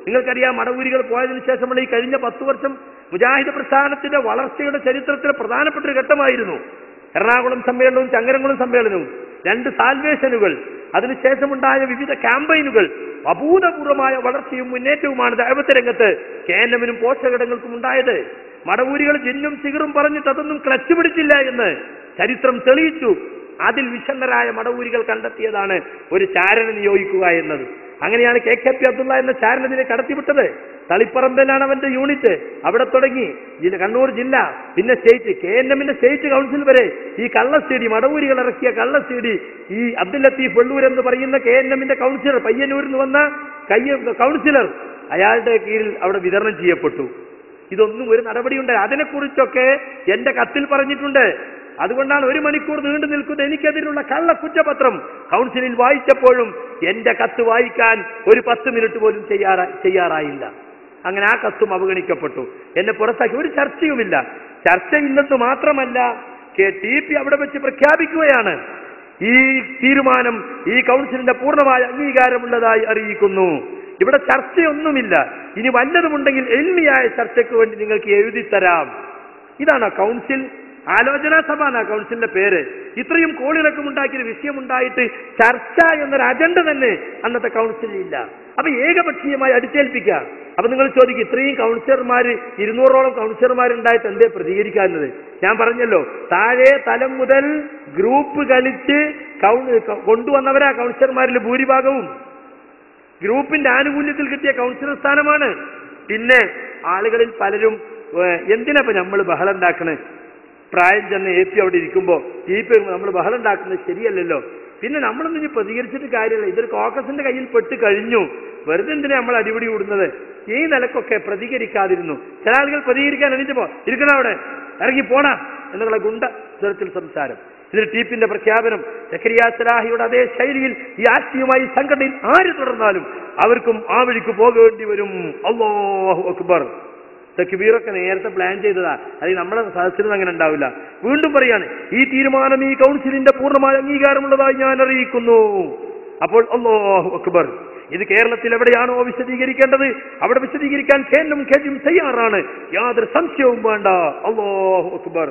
നിങ്ങൾക്കറിയാം മടവൂരികൾ പോയതിനു ശേഷമുള്ള ഈ കഴിഞ്ഞ പത്തു വർഷം മുജാഹിദ് പ്രസ്ഥാനത്തിന്റെ വളർച്ചയുടെ ചരിത്രത്തിൽ പ്രധാനപ്പെട്ട ഒരു ഘട്ടമായിരുന്നു എറണാകുളം സമ്മേളനവും ചങ്ങരംകുളം സമ്മേളനവും രണ്ട് സാൽവേഷനുകൾ അതിനുശേഷമുണ്ടായ വിവിധ ക്യാമ്പയിനുകൾ അഭൂതപൂർവമായ വളർച്ചയും മുന്നേറ്റവുമാണ് ദൈവത്തെ രംഗത്ത് കേന്ദ്രമിനും പോഷകടങ്ങൾക്കും ഉണ്ടായത് മടവൂരികൾ ജിന്നും സിഗറും പറഞ്ഞിട്ട് അതൊന്നും ക്ലച്ച് പിടിച്ചില്ല എന്ന് ചരിത്രം തെളിയിച്ചു അതിൽ വിഷണ്ണരായ മടവൂരികൾ കണ്ടെത്തിയതാണ് ഒരു ചാരനെ നിയോഗിക്കുക എന്നത് അങ്ങനെയാണ് കെ കെ പി അബ്ദുള്ള എന്ന ചാരനതിനെ കടത്തിവിട്ടത് തളിപ്പറമ്പിലാണ് അവന്റെ യൂണിറ്റ് അവിടെ തുടങ്ങി ജില്ല കണ്ണൂർ ജില്ല പിന്നെ സ്റ്റേറ്റ് കെ എൻ എമ്മിന്റെ സ്റ്റേറ്റ് കൗൺസിൽ വരെ ഈ കള്ളസ്റ്റേഡി മടവൂരികൾ ഇറക്കിയ കള്ളസ്റ്റേഡി ഈ അബ്ദുൽ ലത്തീഫ് വെള്ളൂർ എന്ന് പറയുന്ന കെ എൻ എമ്മിന്റെ കൗൺസിലർ പയ്യന്നൂരിൽ നിന്ന് വന്ന കയ്യ കൗൺസിലർ അയാളുടെ കീഴിൽ അവിടെ വിതരണം ചെയ്യപ്പെട്ടു ഇതൊന്നും ഒരു നടപടിയുണ്ട് അതിനെക്കുറിച്ചൊക്കെ എന്റെ കത്തിൽ പറഞ്ഞിട്ടുണ്ട് അതുകൊണ്ടാണ് ഒരു മണിക്കൂർ നീണ്ടു നിൽക്കുന്ന എനിക്കെതിരുള്ള കള്ള കുറ്റപത്രം കൗൺസിലിൽ വായിച്ചപ്പോഴും എന്റെ കത്ത് വായിക്കാൻ ഒരു പത്ത് മിനിറ്റ് പോലും ചെയ്യാറാ ചെയ്യാറായില്ല അങ്ങനെ ആ കത്തും അവഗണിക്കപ്പെട്ടു എന്നെ പുറത്താക്കി ഒരു ചർച്ചയുമില്ല ചർച്ചയില്ലെന്ന് മാത്രമല്ല കെ ടി പി അവിടെ വെച്ച് പ്രഖ്യാപിക്കുകയാണ് ഈ തീരുമാനം ഈ കൗൺസിലിന്റെ പൂർണ്ണമായ അംഗീകാരമുള്ളതായി അറിയിക്കുന്നു ഇവിടെ ചർച്ചയൊന്നുമില്ല ഇനി വല്ലതുമുണ്ടെങ്കിൽ എൽമിയായ ചർച്ചയ്ക്ക് വേണ്ടി നിങ്ങൾക്ക് എഴുതി തരാം ഇതാണ് കൗൺസിൽ ആലോചനാ സഭ എന്നാ കൗൺസിലിന്റെ പേര് ഇത്രയും കോളിളക്കമുണ്ടാക്കിയ ഒരു വിഷയമുണ്ടായിട്ട് ചർച്ച എന്നൊരു അജണ്ട തന്നെ അന്നത്തെ കൗൺസിലിൽ ഇല്ല അപ്പൊ ഏകപക്ഷീയമായി അടിച്ചേൽപ്പിക്കുക അപ്പൊ നിങ്ങൾ ചോദിക്കും ഇത്രയും കൗൺസിലർമാര് ഇരുന്നൂറോളം കൗൺസിലർമാരുണ്ടായിട്ട് എന്തേ പ്രതികരിക്കാവുന്നത് ഞാൻ പറഞ്ഞല്ലോ താഴെ തലം മുതൽ ഗ്രൂപ്പ് കളിച്ച് കൗ- കൊണ്ടുവന്നവരാ കൗൺസിലർമാരിൽ ഭൂരിഭാഗവും ഗ്രൂപ്പിന്റെ ആനുകൂല്യത്തിൽ കിട്ടിയ കൗൺസിലർ സ്ഥാനമാണ് പിന്നെ ആളുകളിൽ പലരും ഏഹ്, എന്തിനാ ഇപ്പൊ നമ്മൾ ബഹളം ഉണ്ടാക്കണേ പ്രായം ചെന്ന് എ പി അവിടെ ഇരിക്കുമ്പോൾ ഈ പി നമ്മൾ ബഹളം ഉണ്ടാക്കുന്നത് ശരിയല്ലല്ലോ പിന്നെ നമ്മളൊന്നും ഇനി പ്രതികരിച്ചിട്ട് കാര്യമില്ല ഇതൊരു കോക്കസിന്റെ കയ്യിൽ പെട്ട് കഴിഞ്ഞു വെറുതെ എന്തിനാ നമ്മൾ അടിപിടി കൂടുന്നത് ഈ നിലക്കൊക്കെ പ്രതികരിക്കാതിരുന്നു ചില ആളുകൾ പ്രതികരിക്കാൻ എണീറ്റപ്പോ ഇരിക്കണം അവിടെ ഇറങ്ങി പോണ എന്നുള്ള ഗുണ്ട സ്വരത്തിൽ സംസാരം ഇതിൽ ടീപ്പിന്റെ പ്രഖ്യാപനം സക്കരിയ സലാഹിയുടെ അതേ ശൈലിയിൽ ഈ ആശയവുമായി സംഘടനയിൽ ആര് തുടർന്നാലും അവർക്കും ആ വഴിക്ക് പോകേണ്ടി വരും അള്ളാഹു അക്ബർ തക്ബീറൊക്കെ നേരത്തെ പ്ലാൻ ചെയ്തതാ അത് നമ്മുടെ സദസ്സിൽ അങ്ങനെ ഉണ്ടാവില്ല വീണ്ടും പറയാണ് ഈ തീരുമാനം ഈ കൗൺസിലിന്റെ പൂർണ്ണമായ അംഗീകാരമുള്ളതായി ഞാൻ അറിയിക്കുന്നു അപ്പോൾ അള്ളാഹു അക്ബർ ഇത് കേരളത്തിൽ എവിടെയാണോ വിശദീകരിക്കേണ്ടത് അവിടെ വിശദീകരിക്കാൻ കേന്ദ്രം കേന്ദ്രം തയ്യാറാണ് യാതൊരു സംശയവും വേണ്ട അള്ളാഹു അക്ബർ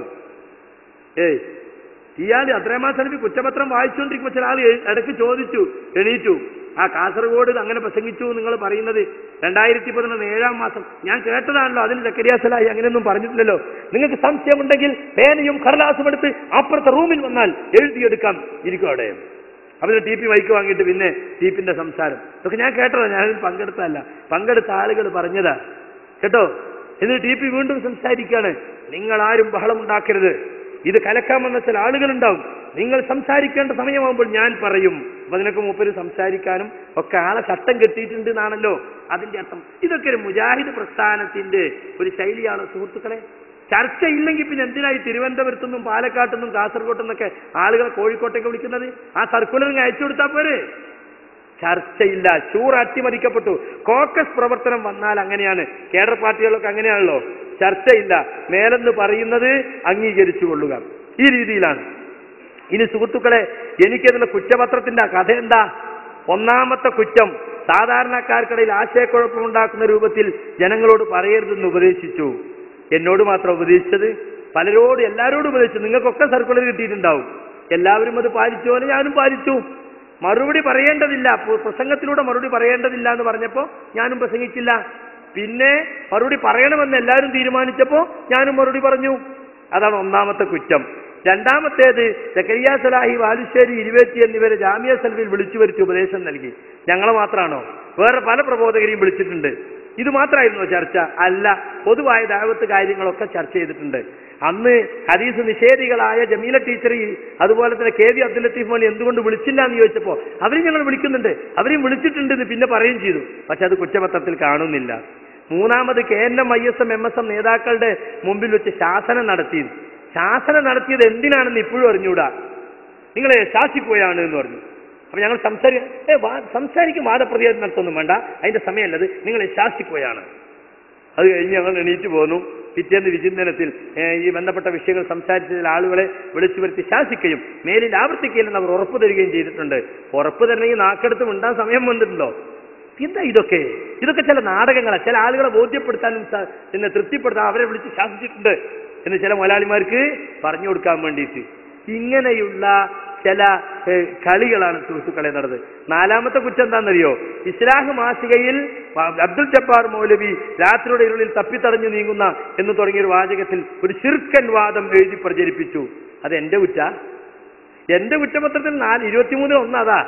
ഏയ് ഇയാൾ അത്രമാ സലഫി കുറ്റപത്രം വായിച്ചുകൊണ്ടിരിക്കുമ്പോൾ ചില ആൾ എ- ഇടയ്ക്ക് ചോദിച്ചു എണീറ്റു ആ കാസർഗോഡ് നിങ്ങൾ പ്രസംഗിച്ചു നിങ്ങൾ പറയുന്നത് രണ്ടായിരത്തി പതിനൊന്ന് ഏഴാം മാസം ഞാൻ കേട്ടതാണല്ലോ അതിൽ സക്കരിയാസലായി അങ്ങനെയൊന്നും പറഞ്ഞിട്ടില്ലല്ലോ നിങ്ങൾക്ക് സംശയമുണ്ടെങ്കിൽ പേനയും കടലാസും എടുത്ത് അപ്പുറത്തെ റൂമിൽ വന്നാൽ എഴുതിയെടുക്കാം ഇരിക്കും അവിടെ അവര് ടി പി മൈക്ക് വാങ്ങിയിട്ട് പിന്നെ ടീപ്പിന്റെ സംസാരം ഇതൊക്കെ ഞാൻ കേട്ടതാ ഞാൻ അതിൽ പങ്കെടുത്തതല്ല പങ്കെടുത്ത ആളുകൾ പറഞ്ഞതാ കേട്ടോ എന്നിട്ട് ടി പി വീണ്ടും സംസാരിക്കുകയാണ് നിങ്ങൾ ആരും ബഹളം ഉണ്ടാക്കരുത് ഇത് കലക്കാമെന്ന ചില ആളുകളുണ്ടാവും നിങ്ങൾ സംസാരിക്കേണ്ട സമയമാകുമ്പോൾ ഞാൻ പറയും അപ്പൊ അതിനൊക്കെ മൂപ്പര് സംസാരിക്കാനും ഒക്കെ ആളെ ചട്ടം കെട്ടിയിട്ടുണ്ട് എന്നാണല്ലോ അതിന്റെ അർത്ഥം ഇതൊക്കെ ഒരു മുജാഹിദ് പ്രസ്ഥാനത്തിന്റെ ഒരു ശൈലിയാണ് സുഹൃത്തുക്കളെ ചർച്ചയില്ലെങ്കിൽ പിന്നെ എന്തിനായി തിരുവനന്തപുരത്തു നിന്നും പാലക്കാട്ടു നിന്നും കാസർഗോട്ടു നിന്നൊക്കെ ആളുകളെ കോഴിക്കോട്ടേക്ക് വിളിക്കുന്നത് ആ സർക്കുലർ അയച്ചു കൊടുത്താൽ പോരെ ചർച്ചയില്ല ചൂർ അട്ടിമറിക്കപ്പെട്ടു കോക്കസ് പ്രവർത്തനം വന്നാൽ അങ്ങനെയാണ് കേഡർ പാർട്ടികളൊക്കെ അങ്ങനെയാണല്ലോ ചർച്ചയില്ല മേലെന്ന് പറയുന്നത് അംഗീകരിച്ചു കൊള്ളുക ഈ രീതിയിലാണ് ഇനി സുഹൃത്തുക്കളെ എനിക്കതിന്റെ കുറ്റപത്രത്തിന്റെ കഥ എന്താ ഒന്നാമത്തെ കുറ്റം സാധാരണക്കാർക്കിടയിൽ ആശയക്കുഴപ്പമുണ്ടാക്കുന്ന രൂപത്തിൽ ജനങ്ങളോട് പറയരുതെന്ന് ഉപദേശിച്ചു എന്നോട് മാത്രം ഉപദേശിച്ചത് പലരോട് എല്ലാവരോടും ഉപദേശിച്ചു നിങ്ങൾക്കൊക്കെ സർക്കുലർ കിട്ടിയിട്ടുണ്ടാവും എല്ലാവരും അത് പാലിച്ചു പോലെ ഞാനും പാലിച്ചു മറുപടി പറയേണ്ടതില്ല പ്ര- പ്രസംഗത്തിലൂടെ മറുപടി പറയേണ്ടതില്ല എന്ന് പറഞ്ഞപ്പോൾ ഞാനും പ്രസംഗിച്ചില്ല പിന്നെ മറുപടി പറയണമെന്ന് എല്ലാവരും തീരുമാനിച്ചപ്പോൾ ഞാനും മറുപടി പറഞ്ഞു അതാണ് ഒന്നാമത്തെ കുറ്റം രണ്ടാമത്തേത് സക്കരിയ സലാഹി വാലുശ്ശേരി ഇരുവേറ്റി എന്നിവരെ ജാമ്യ സെൽവിൽ വിളിച്ചു വരുത്തി ഉപദേശം നൽകി ഞങ്ങളെ മാത്രമാണോ വേറെ പല പ്രബോധകരെയും വിളിച്ചിട്ടുണ്ട് ഇത് മാത്രമായിരുന്നോ ചർച്ച അല്ല പൊതുവായ ദാവത്ത് കാര്യങ്ങളൊക്കെ ചർച്ച ചെയ്തിട്ടുണ്ട് അന്ന് ഹദീസ് നിഷേധികളായ ജമീല ടീച്ചർ ഈ അതുപോലെ തന്നെ കെ വി അബ്ദുൽ ലത്തീഫ് മോലി എന്തുകൊണ്ട് വിളിച്ചില്ല എന്ന് ചോദിച്ചപ്പോൾ അവരും ഞങ്ങൾ വിളിക്കുന്നുണ്ട് അവരെയും വിളിച്ചിട്ടുണ്ട് എന്ന് പിന്നെ പറയുകയും ചെയ്തു പക്ഷെ അത് കുറ്റപത്രത്തിൽ കാണുന്നില്ല മൂന്നാമത് K N M I S M M S M നേതാക്കളുടെ മുമ്പിൽ വെച്ച് ശാസനം നടത്തി ശാസനം നടത്തിയത് എന്തിനാണെന്ന് ഇപ്പോഴും അറിഞ്ഞൂടാ നിങ്ങളെ ശാസിക്കുകയാണ് എന്ന് പറഞ്ഞു അപ്പൊ ഞങ്ങൾ സംസാരി ഏ വാ- സംസാരിക്കും വാദപ്രതികാരം നടത്തൊന്നും വേണ്ട അതിന്റെ സമയമല്ലത് നിങ്ങളെ ശാസിക്കുകയാണ് അത് കഴിഞ്ഞ് ഞങ്ങൾ എണീറ്റ് പോന്നു പിറ്റേന്ന് വിചിന്തനത്തിൽ ഏ, ഈ ബന്ധപ്പെട്ട വിഷയങ്ങൾ സംസാരിച്ചതിൽ ആളുകളെ വിളിച്ചു വരുത്തി ശാസിക്കുകയും മേലിൽ ആവർത്തിക്കില്ലെന്ന് അവർ ഉറപ്പ് തരികയും ചെയ്തിട്ടുണ്ട് ഉറപ്പ് തന്നെ ഈ നാക്കെടുത്ത് മിണ്ടാൻ സമയം വന്നിട്ടുണ്ടോ എന്താ ഇതൊക്കെ ഇതൊക്കെ ചില നാടകങ്ങളാണ് ചില ആളുകളെ ബോധ്യപ്പെടുത്താനും സ- പിന്നെ തൃപ്തിപ്പെടുത്താൻ അവരെ വിളിച്ച് ശാസിച്ചിട്ടുണ്ട് എന്ന് ചില മുതലാളിമാർക്ക് പറഞ്ഞു കൊടുക്കാൻ വേണ്ടിയിട്ട് ഇങ്ങനെയുള്ള ചില ഏഹ്, കളികളാണ് സുഹൃത്തുക്കളെ നടന്നത് നാലാമത്തെ കുറ്റം എന്താണെന്നറിയോ ഇസ്ലാഹ് മാസികയിൽ വ- അബ്ദുൽ ജബ്ബാർ മൗലവി രാത്രിയുടെ ഇരുളിൽ തപ്പിത്തടഞ്ഞു നീങ്ങുന്ന എന്ന് തുടങ്ങിയ ഒരു വാചകത്തിൽ ഒരു ശിർക്കൻ വാദം എഴുതി പ്രചരിപ്പിച്ചു അത് എന്റെ കുറ്റ എന്റെ കുറ്റപത്രത്തിൽ നാല് ഇരുപത്തിമൂന്നിൽ ഒന്നതാ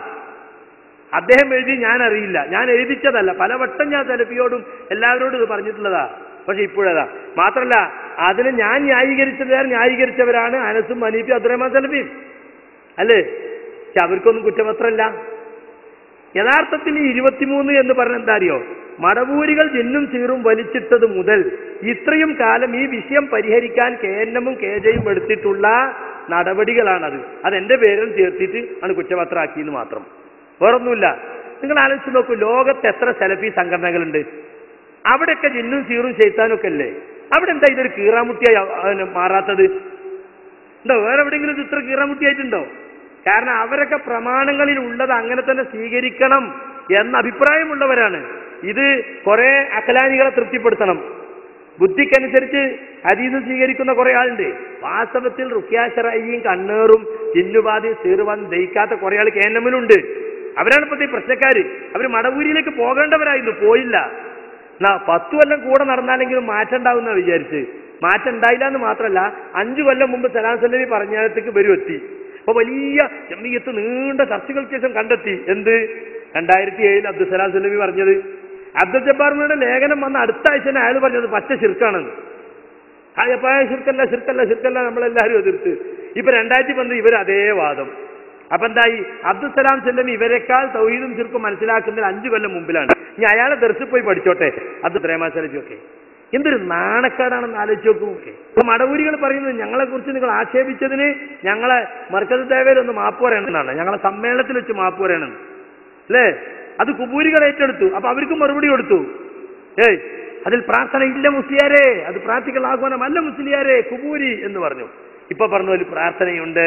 അദ്ദേഹം എഴുതി ഞാൻ അറിയില്ല ഞാൻ എഴുതിച്ചതല്ല പലവട്ടം ഞാൻ സെലഫിയോടും എല്ലാവരോടും ഇത് പറഞ്ഞിട്ടുള്ളതാ പക്ഷെ ഇപ്പോഴതാ മാത്രല്ല അതിന് ഞാൻ ന്യായീകരിച്ചവർ ന്യായീകരിച്ചവരാണ് അനസും മനീഫി അബ്ദുറഹ്മാൻ സെലഫിയും അല്ലേ പക്ഷെ അവർക്കൊന്നും കുറ്റപത്രമല്ല യഥാർത്ഥത്തിൽ ഈ ഇരുപത്തിമൂന്ന് എന്ന് പറഞ്ഞ എന്താ അറിയോ മടവൂരികൾ ജിന്നും ചീറും വലിച്ചിട്ടത് മുതൽ ഇത്രയും കാലം ഈ വിഷയം പരിഹരിക്കാൻ കെ എൻ എമ്മും കെ ജയും എടുത്തിട്ടുള്ള നടപടികളാണത് അത് എന്റെ പേരിൽ ചേർത്തിട്ട് ആണ് കുറ്റപത്രമാക്കിയെന്ന് മാത്രം വേറൊന്നുമില്ല നിങ്ങൾ ആലോചിച്ച് നോക്കൂ ലോകത്ത് എത്ര സെലഫി സംഘടനകളുണ്ട് അവിടെയൊക്കെ ജിന്നും ചീറും ചെയ്ത്താനും ഒക്കെ അല്ലേ അവിടെ എന്താ ഇതൊരു കീറാമുട്ടിയായി ആ- അതിന് മാറാത്തത് ഉണ്ടോ വേറെ എവിടെയെങ്കിലും ഇത് ഇത്ര കീറാമുട്ടിയായിട്ടുണ്ടോ കാരണം അവരൊക്കെ പ്രമാണങ്ങളിൽ ഉള്ളത് അങ്ങനെ തന്നെ സ്വീകരിക്കണം എന്ന അഭിപ്രായമുള്ളവരാണ് ഇത് കുറെ അക്കലാനികളെ തൃപ്തിപ്പെടുത്തണം ബുദ്ധിക്കനുസരിച്ച് ഹദീസ് സ്വീകരിക്കുന്ന കുറെ ആളുണ്ട് വാസ്തവത്തിൽ റുക്യാശറായിയും കണ്ണേറും ചിന്നുപാതി സീറുവാൻ ദഹിക്കാത്ത കുറെ ആൾ കേന്നമ്മലുണ്ട് അവരാണ് ഇപ്പോഴത്തെ ഈ പ്രശ്നക്കാര് അവർ മടവൂരിയിലേക്ക് പോകേണ്ടവരായിരുന്നു പോയില്ല എന്നാ പത്തു കൊല്ലം കൂടെ നടന്നാലെങ്കിലും മാറ്റം ഉണ്ടാവുന്ന വിചാരിച്ച് മാറ്റം ഉണ്ടായില്ല എന്ന് മാത്രമല്ല അഞ്ചു കൊല്ലം മുമ്പ് സലാം സല്ലമി പറഞ്ഞിടത്തേക്ക് വരും എത്തി അപ്പൊ വലിയ ജമ്മിയത്ത് നീണ്ട ചർച്ചകൾക്ക് ശേഷം കണ്ടെത്തി എന്ത് രണ്ടായിരത്തി ഏഴിൽ അബ്ദുസലാം സല്ലമി പറഞ്ഞത് അബ്ദുൽ ജബ്ബാറിന്റെ ലേഖനം വന്ന അടുത്ത ആഴ്ച തന്നെ അയാൾ പറഞ്ഞത് പച്ച ശിർക്കാണെന്ന് അയ്യപ്പായ ശിർക്കല്ല ശിർക്കല്ല ശിർക്കല്ല നമ്മളെല്ലാവരും എതിർത്ത് ഇപ്പൊ രണ്ടായിരത്തി പന്ത്രണ്ട് ഇവർ അതേ വാദം അപ്പൊ എന്തായി അബ്ദുസലാം ചെല്ലം ഇവരെക്കാൾ തൗഹീദും ചുരുക്കും മനസ്സിലാക്കുന്നതിൽ അഞ്ചു കൊല്ലം മുമ്പിലാണ് ഇനി അയാളെ ദർശിൽ പോയി പഠിച്ചോട്ടെ അബ്ദുൽ റഹ്മാൻ സലഫിയൊക്കെ എന്തൊരു നാണക്കേടാണെന്ന് ആലോചിച്ച് നോക്കൂ ഇപ്പൊ മടവൂരികൾ പറയുന്നത് ഞങ്ങളെ കുറിച്ച് നിങ്ങൾ ആക്ഷേപിച്ചതിന് ഞങ്ങളെ മർക്കസ് ദേവയിൽ ഒന്ന് മാപ്പ് പറയണമെന്നാണ് ഞങ്ങളെ സമ്മേളനത്തിൽ വെച്ച് മാപ്പ് പറയണം അല്ലേ അത് കുബൂരികൾ ഏറ്റെടുത്തു അപ്പൊ അവർക്ക് മറുപടി കൊടുത്തു ഏയ് അതിൽ പ്രാർത്ഥന ഇല്ല മുസ്ലിയാരെ അത് പ്രാർത്ഥിക്കൽ ആഹ്വാനമല്ല മുസ്ലിയാരെ കുബൂരി എന്ന് പറഞ്ഞു ഇപ്പൊ പറഞ്ഞു അതിൽ പ്രാർത്ഥനയുണ്ട്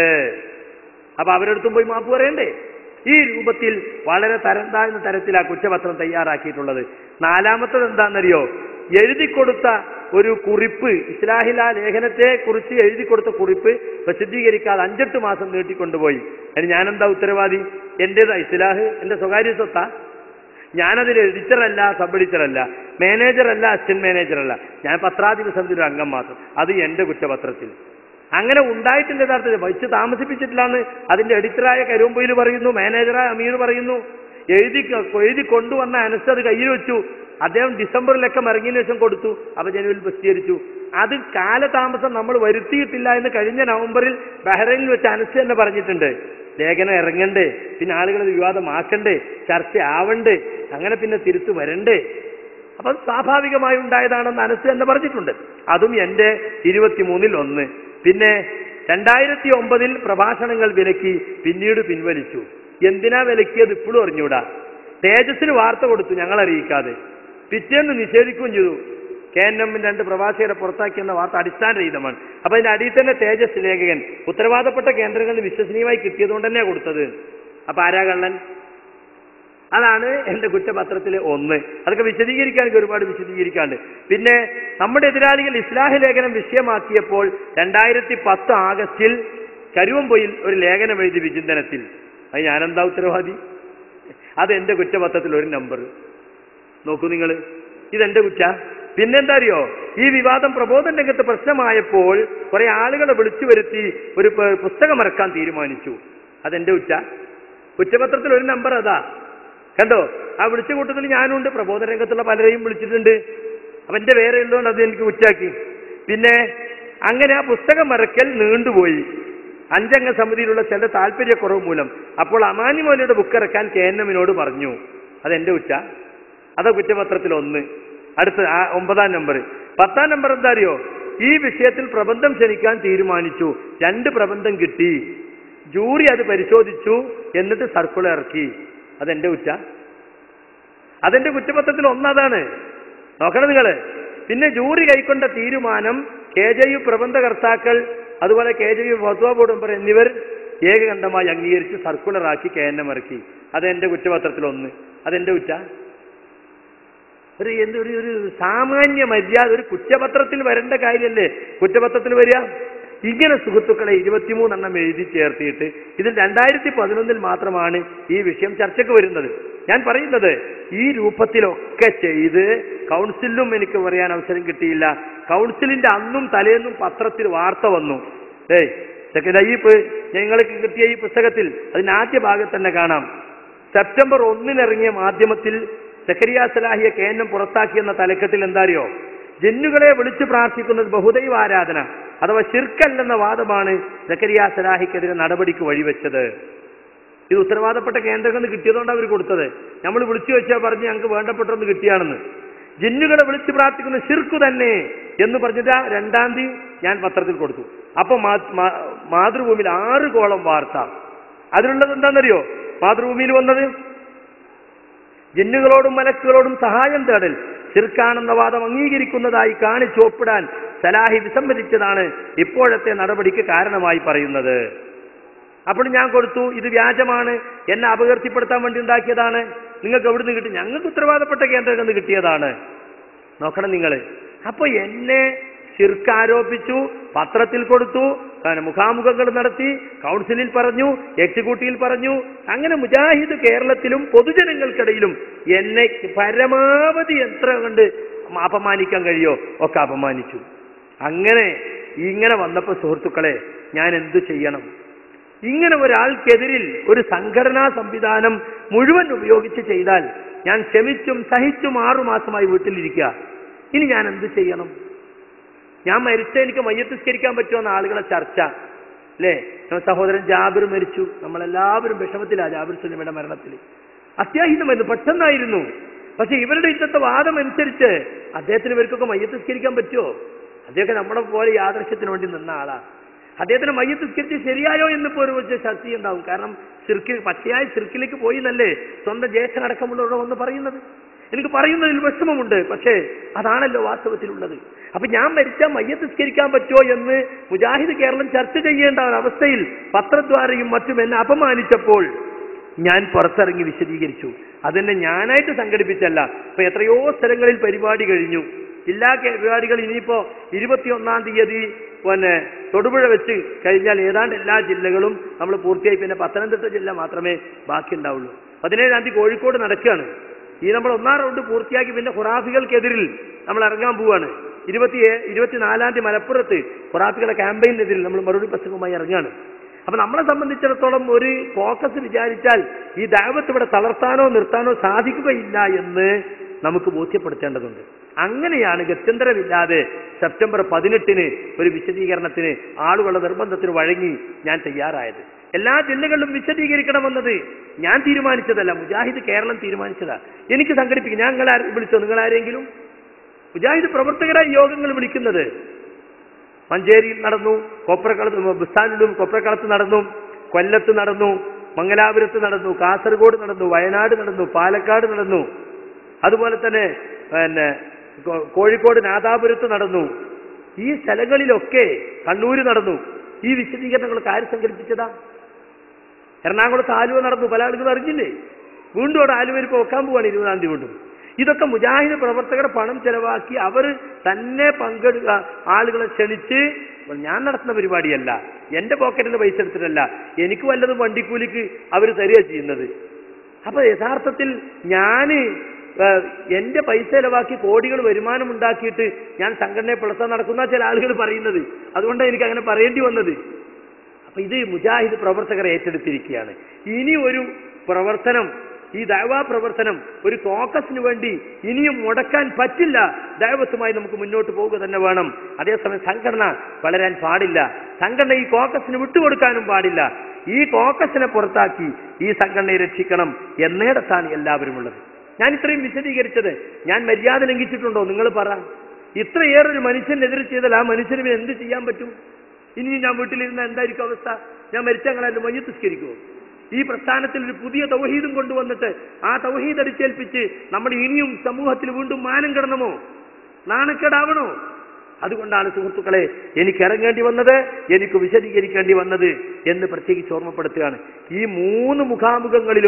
അപ്പൊ അവരെടുത്തും പോയി മാപ്പ് പറയണ്ടേ ഈ രൂപത്തിൽ വളരെ തരം താഴ്ന്ന തരത്തിൽ ആ കുറ്റപത്രം തയ്യാറാക്കിയിട്ടുള്ളത് നാലാമത്തത് എന്താണെന്നറിയോ എഴുതി കൊടുത്ത ഒരു കുറിപ്പ് ഇസ്ലാഹില ലേഖനത്തെ കുറിച്ച് എഴുതി കൊടുത്ത കുറിപ്പ് പ്രസിദ്ധീകരിക്കാതെ അഞ്ചെട്ട് മാസം നീട്ടിക്കൊണ്ടുപോയി അതിന് ഞാനെന്താ ഉത്തരവാദി എന്റേതാ ഇസ്ലാഹ് എന്റെ സ്വകാര്യ സ്വത്താ ഞാനതിൽ എഡിറ്ററല്ല സബ് എഡിറ്ററല്ല മാനേജറല്ല അസിസ്റ്റന്റ് മാനേജറല്ല ഞാൻ പത്രാധിപസമിതിയുടെ അംഗം മാത്രം അത് എന്റെ കുറ്റപത്രത്തിൽ അങ്ങനെ ഉണ്ടായിട്ടില്ല യഥാർത്ഥത്തിൽ വഹിച്ച് താമസിപ്പിച്ചിട്ടില്ലാന്ന് അതിന്റെ എഡിറ്ററായ കരുമ്പൊയിൽ പറയുന്നു മാനേജറായ അമീർ പറയുന്നു എഴുതി എഴുതി കൊണ്ടുവന്ന അനസ് അത് കയ്യിൽ വെച്ചു അദ്ദേഹം ഡിസംബറിലൊക്കെ ഇറങ്ങിയതിനു ശേഷം കൊടുത്തു അപ്പൊ ജനുവിൽ പ്രസിദ്ധീകരിച്ചു അത് കാലതാമസം നമ്മൾ വരുത്തിയിട്ടില്ല എന്ന് കഴിഞ്ഞ നവംബറിൽ ബഹ്റൈനിൽ വെച്ച് അനസ് തന്നെ പറഞ്ഞിട്ടുണ്ട് ലേഖനം ഇറങ്ങണ്ടേ പിന്നെ ആളുകൾ വിവാദമാക്കണ്ടേ ചർച്ച ആവണ്ടേ അങ്ങനെ പിന്നെ തിരുത്തു വരണ്ടേ അപ്പൊ അത് സ്വാഭാവികമായി ഉണ്ടായതാണെന്ന് അനസ് തന്നെ പറഞ്ഞിട്ടുണ്ട് അതും എന്റെ ഇരുപത്തിമൂന്നിൽ ഒന്ന് പിന്നെ രണ്ടായിരത്തി ഒമ്പതിൽ പ്രഭാഷണങ്ങൾ വിലക്കി പിന്നീട് പിൻവലിച്ചു എന്തിനാ വിലക്കിയത് ഇപ്പോഴും അറിഞ്ഞൂടാ തേജസ്സിന് വാർത്ത കൊടുത്തു ഞങ്ങൾ അറിയിക്കാതെ പിറ്റേന്ന് നിഷേധിക്കുകയും ചെയ്തു കെ എൻ എമ്മിന്റെ രണ്ട് പ്രവാസികളെ പുറത്താക്കിയെന്ന വാർത്ത അടിസ്ഥാനരഹിതമാണ് അപ്പൊ അതിന്റെ അടിയിൽ തന്നെ തേജസ് ലേഖകൻ ഉത്തരവാദപ്പെട്ട കേന്ദ്രങ്ങളിൽ വിശ്വസനീയമായി കിട്ടിയതുകൊണ്ട് തന്നെയാണ് കൊടുത്തത് അപ്പൊ ആരാ കള്ളൻ അതാണ് എന്റെ കുറ്റപത്രത്തിലെ ഒന്ന് അതൊക്കെ വിശദീകരിക്കാൻ എനിക്ക് ഒരുപാട് വിശദീകരിക്കാണ്ട് പിന്നെ നമ്മുടെ എതിരാളികൾ ഇസ്ലാഹ് ലേഖനം വിഷയമാക്കിയപ്പോൾ രണ്ടായിരത്തി പത്ത് ആഗസ്റ്റിൽ കരുവമ്പൊയിൽ ഒരു ലേഖനം എഴുതി വിചിന്തനത്തിൽ അത് ഞാനെന്താ ഉത്തരവാദി അത് എന്റെ കുറ്റപത്രത്തിൽ ഒരു നമ്പർ നോക്കൂ നിങ്ങൾ ഇതെന്റെ കുറ്റ പിന്നെന്താ അറിയോ ഈ വിവാദം പ്രബോധന രംഗത്ത് പ്രശ്നമായപ്പോൾ കുറെ ആളുകളെ വിളിച്ചു വരുത്തി ഒരു പ- പുസ്തകം ഇറക്കാൻ തീരുമാനിച്ചു അതെന്റെ കുറ്റ കുറ്റപത്രത്തിൽ ഒരു നമ്പർ അതാ കണ്ടോ ആ വിളിച്ച കൂട്ടത്തിൽ ഞാനുണ്ട് പ്രബോധന രംഗത്തുള്ള പലരെയും വിളിച്ചിട്ടുണ്ട് അപ്പൊ എന്റെ വേറെ ഉള്ളതുകൊണ്ട് അത് എനിക്ക് കുറ്റാക്കി പിന്നെ അങ്ങനെ ആ പുസ്തകം മറക്കൽ നീണ്ടുപോയി അഞ്ചംഗ സമിതിയിലുള്ള ചില താല്പര്യക്കുറവ് മൂലം അപ്പോൾ അമാനി മൗലയുടെ ബുക്ക് ഇറക്കാൻ കെ എൻ എമ്മിനോട് പറഞ്ഞു അതെന്റെ കുറ്റ അതാ കുറ്റപത്രത്തിൽ ഒന്ന് അടുത്ത ആ ഒമ്പതാം നമ്പർ പത്താം നമ്പർ എന്താ അറിയോ ഈ വിഷയത്തിൽ പ്രബന്ധം ക്ഷണിക്കാൻ തീരുമാനിച്ചു രണ്ട് പ്രബന്ധം കിട്ടി ജൂറി അത് പരിശോധിച്ചു എന്നിട്ട് സർക്കുലർ ഇറക്കി അതെന്റെ കുറ്റ അതെന്റെ കുറ്റപത്രത്തിൽ ഒന്നതാണ് നോക്കണം നിങ്ങള് പിന്നെ ജൂറി കൈക്കൊണ്ട തീരുമാനം കെ ജെ യു പ്രബന്ധകർത്താക്കൾ അതുപോലെ കെ ജെ യു ഫത്വ ബോർഡ് മെമ്പർ എന്നിവർ ഏകകണ്ഠമായി അംഗീകരിച്ച് സർക്കുലർ ആക്കി കെ എൻ എം ഇറക്കി അതെന്റെ കുറ്റപത്രത്തിൽ ഒന്ന് അതെന്റെ കുറ്റ ഒരു എന്ത് ഒരു ഒരു സാമാന്യ മര്യാദ ഒരു കുറ്റപത്രത്തിൽ വരേണ്ട കാര്യമല്ലേ കുറ്റപത്രത്തിൽ വരിക ഇങ്ങനെ സുഹൃത്തുക്കളെ ഇരുപത്തിമൂന്നെണ്ണം എഴുതി ചേർത്തിയിട്ട് ഇതിൽ രണ്ടായിരത്തി പതിനൊന്നിൽ മാത്രമാണ് ഈ വിഷയം ചർച്ചയ്ക്ക് വരുന്നത് ഞാൻ പറയുന്നത് ഈ രൂപത്തിലൊക്കെ ചെയ്ത് കൗൺസിലിലും എനിക്ക് പറയാൻ അവസരം കിട്ടിയില്ല കൗൺസിലിന്റെ അന്നും തലേന്നും പത്രത്തിൽ വാർത്ത വന്നു ഏയ് സെക്രട്ടറി ഈ പ്- ഞങ്ങൾക്ക് കിട്ടിയ ഈ പുസ്തകത്തിൽ അതിന്റെ ആദ്യ ഭാഗത്ത് തന്നെ കാണാം സെപ്റ്റംബർ ഒന്നിനിറങ്ങിയ മാധ്യമത്തിൽ സക്കരിയ സലാഹിയെ കേന്ദ്രം പുറത്താക്കിയെന്ന തലക്കെട്ടിൽ എന്താറിയോ ജന്നുകളെ വിളിച്ചു പ്രാർത്ഥിക്കുന്നത് ബഹുദൈവ ആരാധന അഥവാ ശിർക്കല്ലെന്ന വാദമാണ് സക്കരിയ സലാഹിക്കെതിരെ നടപടിക്ക് വഴിവെച്ചത് ഇത് ഉത്തരവാദപ്പെട്ട കേന്ദ്രങ്ങളിൽ നിന്ന് കിട്ടിയതുകൊണ്ട് അവർ കൊടുത്തത് നമ്മൾ വിളിച്ചു വെച്ചാൽ പറഞ്ഞ് ഞങ്ങൾക്ക് വേണ്ടപ്പെട്ടൊന്ന് കിട്ടിയാണെന്ന് ജിന്നുകളെ വിളിച്ചു പ്രാർത്ഥിക്കുന്ന ശിർക്കു തന്നെ എന്ന് പറഞ്ഞിട്ട് ആ രണ്ടാം തീയതി ഞാൻ പത്രത്തിൽ കൊടുത്തു അപ്പൊ മാ- മാ- മാതൃഭൂമിയിൽ ആറ് കോളം വാർത്ത അതിലുള്ളത് എന്താണെന്നറിയോ മാതൃഭൂമിയിൽ വന്നത് ജിന്നുകളോടും മലക്കുകളോടും സഹായം തേടൽ ശിർക്കാണെന്ന വാദം അംഗീകരിക്കുന്നതായി കാണിച്ചു ഒപ്പിടാൻ സലാഹി വിസമ്മതിച്ചതാണ് ഇപ്പോഴത്തെ നടപടിക്ക് കാരണമായി പറയുന്നത് അപ്പോൾ ഞാൻ കൊടുത്തു ഇത് വ്യാജമാണ് എന്നെ അപകീർത്തിപ്പെടുത്താൻ വേണ്ടി ഉണ്ടാക്കിയതാണ് നിങ്ങൾക്ക് എവിടുന്ന് കിട്ടി ഞങ്ങൾക്ക് ഉത്തരവാദപ്പെട്ട കേന്ദ്രങ്ങളിൽ നിന്ന് കിട്ടിയതാണ് നോക്കണം നിങ്ങൾ അപ്പൊ എന്നെ ശിർക്കാരോപിച്ചു പത്രത്തിൽ കൊടുത്തു അങ്ങനെ മുഖാമുഖങ്ങൾ നടത്തി കൗൺസിലിൽ പറഞ്ഞു എക്സിക്യൂട്ടീവിൽ പറഞ്ഞു അങ്ങനെ മുജാഹിദ് കേരളത്തിലും പൊതുജനങ്ങൾക്കിടയിലും എന്നെ പരമാവധി എത്ര കണ്ട് അപമാനിക്കാൻ കഴിയോ ഒക്കെ അപമാനിച്ചു അങ്ങനെ ഇങ്ങനെ വന്നപ്പോൾ സുഹൃത്തുക്കളെ ഞാൻ എന്തു ചെയ്യണം ഇങ്ങനെ ഒരാൾക്കെതിരിൽ ഒരു സംഘടനാ സംവിധാനം മുഴുവൻ ഉപയോഗിച്ച് ചെയ്താൽ ഞാൻ ക്ഷമിച്ചും സഹിച്ചും ആറുമാസമായി വീട്ടിലിരിക്കുക ഇനി ഞാൻ എന്ത് ചെയ്യണം ഞാൻ മരിച്ച എനിക്ക് മയ്യത്തിസ്കരിക്കാൻ പറ്റുമെന്ന ആളുകളെ ചർച്ച അല്ലേ നമ്മുടെ സഹോദരൻ ജാബിർ മരിച്ചു നമ്മളെല്ലാവരും വിഷമത്തിലാണ് ജാബിർ സുലമിയുടെ മരണത്തിൽ അത്യാഹിതമായിരുന്നു പെട്ടെന്നായിരുന്നു പക്ഷെ ഇവരുടെ ഇന്നത്തെ വാദം അനുസരിച്ച് അദ്ദേഹത്തിന് ഇവർക്കൊക്കെ മയ്യത്തിസ്കരിക്കാൻ പറ്റുമോ അദ്ദേഹം നമ്മളെ പോലെ യാദൃശ്യത്തിന് വേണ്ടി നിന്ന ആളാണ് അദ്ദേഹത്തിന് മയ്യത്തിസ്കരിച്ച് ശരിയായോ എന്നിപ്പോ ഒരു വലിയ ശക്തി ഉണ്ടാവും കാരണം സിർക്കിൽ പച്ചയായ സിർക്കിലേക്ക് പോയി എന്നല്ലേ സ്വന്തം ജ്യേഷ്ഠനടക്കമുള്ളവരോട് വന്ന് പറയുന്നത് എനിക്ക് പറയുന്നതിൽ വിഷമമുണ്ട് പക്ഷേ അതാണല്ലോ വാസ്തവത്തിലുള്ളത് അപ്പൊ ഞാൻ മരിച്ചാൽ മയ്യത്തിസ്കരിക്കാൻ പറ്റുമോ എന്ന് മുജാഹിദ് കേരളം ചർച്ച ചെയ്യേണ്ട ഒരു അവസ്ഥയിൽ പത്രദ്വാരയും മറ്റും എന്നെ അപമാനിച്ചപ്പോൾ ഞാൻ പുറത്തിറങ്ങി വിശദീകരിച്ചു അതെന്നെ ഞാനായിട്ട് സംഘടിപ്പിച്ചല്ല ഇപ്പൊ എത്രയോ സ്ഥലങ്ങളിൽ പരിപാടി കഴിഞ്ഞു ജില്ലാ കേ- പരിപാടികൾ ഇനിയിപ്പോ ഇരുപത്തിയൊന്നാം തീയതി പിന്നെ തൊടുപുഴ വെച്ച് കഴിഞ്ഞാൽ ഏതാണ്ട് എല്ലാ ജില്ലകളും നമ്മൾ പൂർത്തിയായി പിന്നെ പത്തനംതിട്ട ജില്ല മാത്രമേ ബാക്കി ഉണ്ടാവുള്ളൂ പതിനേഴാം തീയതി കോഴിക്കോട് നടക്കുകയാണ് ഈ നമ്മൾ ഒന്നാം റൗണ്ട് പൂർത്തിയാക്കി പിന്നെ ഖുറാഫികൾക്കെതിരിൽ നമ്മൾ ഇറങ്ങാൻ പോവാണ് ഇരുപത്തി ഇരുപത്തിനാലാം തീയതി മലപ്പുറത്ത് ഖുറാഫികളുടെ ക്യാമ്പയിനെതിരിൽ നമ്മൾ മറുപടി പ്രസംഗവുമായി ഇറങ്ങുകയാണ് അപ്പൊ നമ്മളെ സംബന്ധിച്ചിടത്തോളം ഒരു ഫോക്കസ് വിചാരിച്ചാൽ ഈ ദൈവത്ത് ഇവിടെ തളർത്താനോ നിർത്താനോ സാധിക്കുകയില്ല എന്ന് നമുക്ക് ബോധ്യപ്പെടുത്തേണ്ടതുണ്ട് അങ്ങനെയാണ് ഗത്യന്തരമില്ലാതെ സെപ്റ്റംബർ പതിനെട്ടിന് ഒരു വിശദീകരണത്തിന് ആളുകളുടെ നിർബന്ധത്തിന് വഴങ്ങി ഞാൻ തയ്യാറായത് എല്ലാ ജില്ലകളിലും വിശദീകരിക്കണമെന്നത് ഞാൻ തീരുമാനിച്ചതല്ല മുജാഹിദ് കേരളം തീരുമാനിച്ചതാ എനിക്ക് സംഘടിപ്പിക്കും ഞാൻ നിങ്ങളെ വിളിച്ചോ നിങ്ങൾ ആരെങ്കിലും മുജാഹിദ് പ്രവർത്തകരായി യോഗങ്ങൾ വിളിക്കുന്നത് മഞ്ചേരിയിൽ നടന്നു കൊപ്രക്കളത്ത് ബുസ്ഥാനിലും കൊപ്രക്കളത്ത് നടന്നു കൊല്ലത്ത് നടന്നു മംഗലാപുരത്ത് നടന്നു കാസർഗോഡ് നടന്നു വയനാട് നടന്നു പാലക്കാട് നടന്നു അതുപോലെ തന്നെ പിന്നെ കോ- കോഴിക്കോട് നാദാപുരത്ത് നടന്നു ഈ സ്ഥലങ്ങളിലൊക്കെ കണ്ണൂര് നടന്നു ഈ വിശദീകരണങ്ങളൊക്കെ ആര് സംഘടിപ്പിച്ചതാ എറണാകുളത്ത് ആലുവ നടന്നു പല ആളുകൾ അറിഞ്ഞില്ലേ വീണ്ടും അവിടെ ആലുവയിൽ ഇപ്പോൾ വെക്കാൻ പോവാണ് ഇരുപതാം തീയതി വീണ്ടും ഇതൊക്കെ മുജാഹിദ് പ്രവർത്തകർ പണം ചെലവാക്കി അവർ തന്നെ പങ്കെടുക്കുക ആളുകളെ ക്ഷണിച്ച് ഇപ്പോൾ ഞാൻ നടത്തുന്ന പരിപാടിയല്ല എന്റെ പോക്കറ്റിൽ നിന്ന് പൈസ എടുത്തിട്ടല്ല എനിക്ക് വല്ലതും വണ്ടിക്കൂലിക്ക് അവർ തരിക ചെയ്യുന്നത് അപ്പൊ യഥാർത്ഥത്തിൽ ഞാന് ഏഹ്, എന്റെ പൈസ ചെലവാക്കി കോടികൾ വരുമാനം ഉണ്ടാക്കിയിട്ട് ഞാൻ സംഘടനയെ പിളർത്താൻ നടക്കുന്ന ചില ആളുകൾ പറയുന്നത് അതുകൊണ്ടാണ് എനിക്ക് അങ്ങനെ പറയേണ്ടി വന്നത് അപ്പൊ ഇത് മുജാഹിദ് പ്രവർത്തകർ ഏറ്റെടുത്തിരിക്കുകയാണ് ഇനി ഒരു പ്രവർത്തനം ഈ ദൈവാ പ്രവർത്തനം ഒരു കോക്കസിന് വേണ്ടി ഇനിയും മുടക്കാൻ പറ്റില്ല ദൈവത്തുമായി നമുക്ക് മുന്നോട്ട് പോവുക തന്നെ വേണം അതേസമയം സംഘടന വളരാൻ പാടില്ല സംഘടന ഈ കോക്കസിന് വിട്ടുകൊടുക്കാനും പാടില്ല ഈ കോക്കസിനെ പുറത്താക്കി ഈ സംഘടനയെ രക്ഷിക്കണം എന്നിടത്താണ് എല്ലാവരും ഉള്ളത് ഞാൻ ഇത്രയും വിശദീകരിച്ചത് ഞാൻ മര്യാദ ലംഘിച്ചിട്ടുണ്ടോ നിങ്ങൾ പറ ഇത്രയേറെ ഒരു മനുഷ്യനെതിരെ ചെയ്താൽ ആ മനുഷ്യന് പിന്നെ എന്ത് ചെയ്യാൻ പറ്റും ഇനി ഞാൻ വീട്ടിലിരുന്ന എന്തായിരിക്കും അവസ്ഥ ഞാൻ മരിച്ചങ്ങളായാലും മയ്യത്തിസ്കരിക്കുമോ ഈ പ്രസ്ഥാനത്തിൽ ഒരു പുതിയ തൗഹീദും കൊണ്ടുവന്നിട്ട് ആ തൗഹീദ് അടിച്ചേൽപ്പിച്ച് നമ്മൾ ഇനിയും സമൂഹത്തിൽ വീണ്ടും മാനം കിടണമോ നാണക്കേടാവണോ അതുകൊണ്ടാണ് സുഹൃത്തുക്കളെ എനിക്ക് ഇറങ്ങേണ്ടി വന്നത് എനിക്ക് വിശദീകരിക്കേണ്ടി വന്നത് എന്ന് പ്രത്യേകിച്ച് ഓർമ്മപ്പെടുത്തുകയാണ് ഈ മൂന്ന് മുഖാമുഖങ്ങളിലും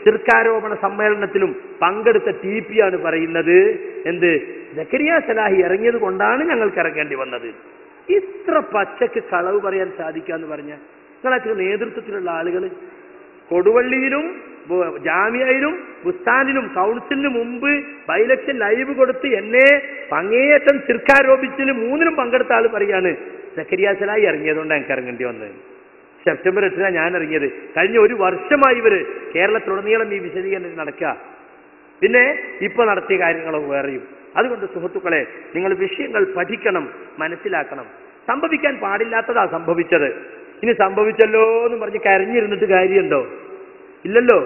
ചിർക്കാരോപണ സമ്മേളനത്തിലും പങ്കെടുത്ത ടി പി ആണ് പറയുന്നത് എന്ത് ജക്കരിയ സലാഹി ഇറങ്ങിയത് കൊണ്ടാണ് ഞങ്ങൾക്ക് ഇറങ്ങേണ്ടി വന്നത് ഇത്ര പച്ചക്ക് കളവ് പറയാൻ സാധിക്കാന്ന് പറഞ്ഞ നിങ്ങളൊക്കെ നേതൃത്വത്തിലുള്ള ആളുകൾ കൊടുവള്ളിയിലും ബു- ജാമ്യയിലും ബുസ്താനിലും കൗൺസിലിന് മുമ്പ് ബൈലക്ഷൻ ലൈവ് കൊടുത്ത് എന്നെ അങ്ങേയറ്റം ചിർക്കാരോപിച്ചിൽ മൂന്നിലും പങ്കെടുത്ത ആൾ പറയാണ് സക്കരിയ സലാഹി ഇറങ്ങിയതുകൊണ്ട് ഞങ്ങൾക്ക് ഇറങ്ങേണ്ടി വന്നത് സെപ്റ്റംബർ എട്ടിനാണ് ഞാൻ ഇറങ്ങിയത് കഴിഞ്ഞ ഒരു വർഷമായി ഇവര് കേരളത്തിലുടനീളം ഈ വിശദീകരണം നടക്കുക പിന്നെ ഇപ്പൊ നടത്തിയ കാര്യങ്ങളൊക്കെ വേറെയും അതുകൊണ്ട് സുഹൃത്തുക്കളെ നിങ്ങൾ വിഷയങ്ങൾ പഠിക്കണം മനസ്സിലാക്കണം സംഭവിക്കാൻ പാടില്ലാത്തതാ സംഭവിച്ചത് ഇനി സംഭവിച്ചല്ലോ എന്ന് പറഞ്ഞ് കരഞ്ഞിരുന്നിട്ട് കാര്യമുണ്ടോ ഇല്ലല്ലോ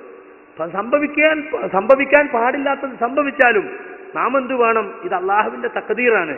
പ- സംഭവിക്കാൻ സംഭവിക്കാൻ പാടില്ലാത്തത് സംഭവിച്ചാലും നാം എന്ത് വേണം ഇത് അള്ളാഹുവിന്റെ തക്കതീറാണ്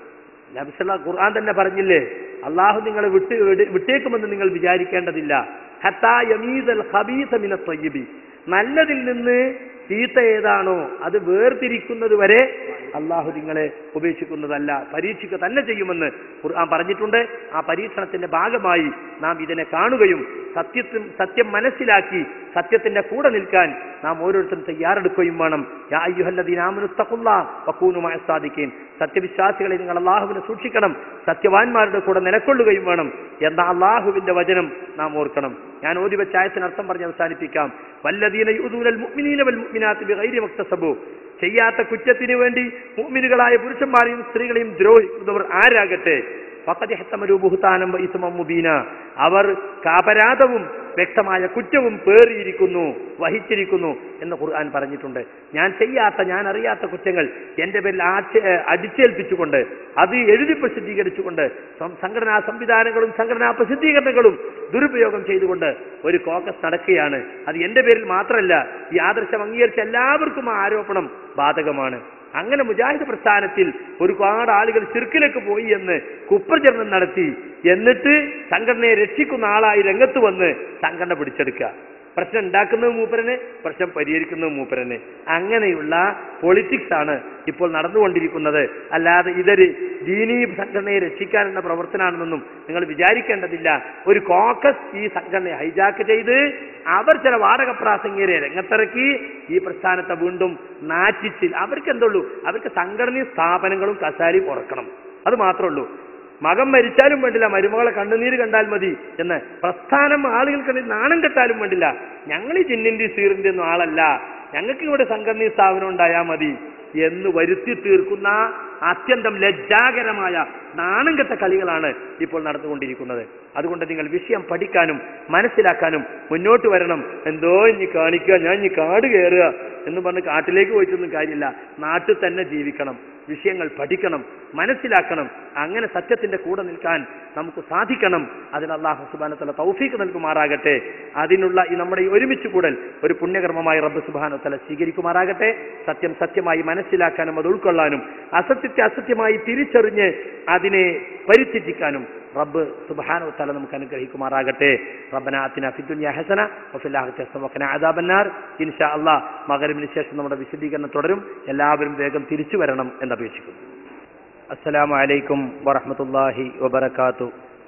നബിസല്ല ഖുർആൻ തന്നെ പറഞ്ഞില്ലേ അള്ളാഹു നിങ്ങളെ വിട്ട് വിട്- വിട്ടേക്കുമെന്ന് നിങ്ങൾ വിചാരിക്കേണ്ടതില്ല ഹത്താ യമീസൽ ഖബീസ മിന ത്വയ്യിബി. നല്ലതിൽ നിന്ന് ചീത്ത ഏതാണോ അത് വേർതിരിക്കുന്നത് വരെ അള്ളാഹു നിങ്ങളെ ഉപേക്ഷിക്കുന്നതല്ല പരീക്ഷിക്കുക തന്നെ ചെയ്യുമെന്ന് ഖുർആൻ പറഞ്ഞിട്ടുണ്ട് ആ പരീക്ഷണത്തിന്റെ ഭാഗമായി നാം ഇതിനെ കാണുകയും സത്യത്തിൽ സത്യം മനസ്സിലാക്കി സത്യത്തിന്റെ കൂടെ നിൽക്കാൻ നാം ഓരോരുത്തരും തയ്യാറെടുക്കുകയും വേണം യാ അയ്യുഹല്ലദീന ആമനു തഖുല്ലാഹ് വകൂനു മഅ സാദിഖീൻ സത്യവിശ്വാസികളെ നിങ്ങൾ അള്ളാഹുവിനെ സൂക്ഷിക്കണം സത്യവാന്മാരുടെ കൂടെ നിലക്കൊള്ളുകയും വേണം എന്ന അള്ളാഹുവിന്റെ വചനം നാം ഓർക്കണം ഞാൻ ഓതി വെച്ച ആയത്തിന് അർത്ഥം പറഞ്ഞ് അവസാനിപ്പിക്കാം വല്ലദീന യുദൂനൽ മുഅ്മിനീന വൽ മുഅ്മിനാത്തി ബിഗൈരി മക്തസബു ചെയ്യാത്ത കുറ്റത്തിന് വേണ്ടി മുഅ്മിനുകളായ പുരുഷന്മാരെയും സ്ത്രീകളെയും ദ്രോഹിക്കുന്നവർ ആരാകട്ടെ ഫഖദ് ഇഹ്തമലു ബുഹ്താനം വ ഇസ്മം മുബീന അവർ അപരാധവും വ്യക്തമായ കുറ്റവും പേറിയിരിക്കുന്നു വഹിച്ചിരിക്കുന്നു എന്ന് ഖുർആൻ പറഞ്ഞിട്ടുണ്ട് ഞാൻ ചെയ്യാത്ത ഞാൻ അറിയാത്ത കുറ്റങ്ങൾ എന്റെ പേരിൽ ആക്ഷ- ഏഹ് അടിച്ചേൽപ്പിച്ചുകൊണ്ട് അത് എഴുതി പ്രസിദ്ധീകരിച്ചുകൊണ്ട് സം- സംഘടനാ സംവിധാനങ്ങളും സംഘടനാ പ്രസിദ്ധീകരണങ്ങളും ദുരുപയോഗം ചെയ്തുകൊണ്ട് ഒരു കോക്കസ് നടക്കുകയാണ് അത് എന്റെ പേരിൽ മാത്രമല്ല ഈ ആദർശം അംഗീകരിച്ച എല്ലാവർക്കും ആ ആരോപണം ബാധകമാണ് അങ്ങനെ മുജാഹിദ് പ്രസ്ഥാനത്തിൽ ഒരുപാട് ആളുകൾ ചിർക്കിലേക്ക് പോയി എന്ന് കുപ്രചരണം നടത്തി എന്നിട്ട് സംഘടനയെ രക്ഷിക്കുന്ന ആളായി രംഗത്ത് വന്ന് സംഘടന പിടിച്ചെടുക്കുക പ്രശ്നം ഉണ്ടാക്കുന്നത് മൂപ്പരന് പ്രശ്നം പരിഹരിക്കുന്നത് മൂപ്പരന് അങ്ങനെയുള്ള പൊളിറ്റിക്സ് ആണ് ഇപ്പോൾ നടന്നുകൊണ്ടിരിക്കുന്നത് അല്ലാതെ ഇതൊരു ദീനീ സംഘടനയെ രക്ഷിക്കാനുള്ള പ്രവർത്തനമാണെന്നൊന്നും നിങ്ങൾ വിചാരിക്കേണ്ടതില്ല ഒരു കോക്കസ് ഈ സംഘടനയെ ഹൈജാക്ക് ചെയ്ത് അവർ ചില വാടക പ്രാസംഗികരെ രംഗത്തിറക്കി ഈ പ്രസ്ഥാനത്തെ വീണ്ടും നാറ്റിച്ച് അവർക്ക് എന്തുള്ളൂ അവർക്ക് സംഘടനയും സ്ഥാപനങ്ങളും കസാരിയും ഉറക്കണം അത് മാത്രമേ ഉള്ളൂ മകൻ മരിച്ചാലും വേണ്ടില്ല മരുമകളെ കണ്ണുനീര് കണ്ടാൽ മതി എന്ന് പ്രസ്ഥാനം ആളുകൾക്ക് നാണം കെട്ടാലും വേണ്ടില്ല ഞങ്ങൾ ഈ ജിന്നിന്റെ സീറിന്റെ ഒന്നും ആളല്ല ഞങ്ങൾക്ക് ഇവിടെ സംഘടനീയ സ്ഥാപനം ഉണ്ടായാൽ മതി എന്ന് വരുത്തി തീർക്കുന്ന അത്യന്തം ലജ്ജാകരമായ നാണം കെട്ട കളികളാണ് ഇപ്പോൾ നടന്നുകൊണ്ടിരിക്കുന്നത് അതുകൊണ്ട് നിങ്ങൾ വിഷയം പഠിക്കാനും മനസ്സിലാക്കാനും മുന്നോട്ട് വരണം എന്തോ ഇനി കാണിക്കുക ഞാൻ ഇനി കാട് കയറുക എന്ന് പറഞ്ഞ് കാട്ടിലേക്ക് പോയിട്ടൊന്നും കാര്യമില്ല നാട്ടിൽ തന്നെ ജീവിക്കണം വിഷയങ്ങൾ പഠിക്കണം മനസ്സിലാക്കണം അങ്ങനെ സത്യത്തിന്റെ കൂടെ നിൽക്കാൻ നമുക്ക് സാധിക്കണം അതിന് അള്ളാഹു സുബാനത്തല തൗഫീക്ക് നൽകുമാറാകട്ടെ അതിനുള്ള ഈ നമ്മുടെ ഈ ഒരുമിച്ച് കൂടൽ ഒരു പുണ്യകർമ്മമായി റബ്ബ് സുബാനത്തല സ്വീകരിക്കുമാറാകട്ടെ സത്യം സത്യമായി മനസ്സിലാക്കാനും അത് ഉൾക്കൊള്ളാനും അസത്യത്തെ അസത്യമായി തിരിച്ചറിഞ്ഞ് അതിനെ പരിത്യജിക്കാനും റബ്ബ് സുബ്ഹാനഹു വ തആല നമുക്ക് അനുഗ്രഹിക്കുമാറാകട്ടെ റബ്ബന ആതിന ഫിദ്ദുനിയ ഹസന വഫിൽ ആഖിറതി ഹസന വഖിന അദാബന്നാർ ഇൻഷാ അല്ലാഹ് മഗ്രിബിന് ശേഷം നമ്മുടെ വിശദീകരണം തുടരും എല്ലാവരും വേഗം തിരിച്ചു വരണം എന്ന് അപേക്ഷിക്കുന്നു അസ്സലാമു അലൈക്കും വറഹ്മത്തുള്ളാഹി വബറകാതു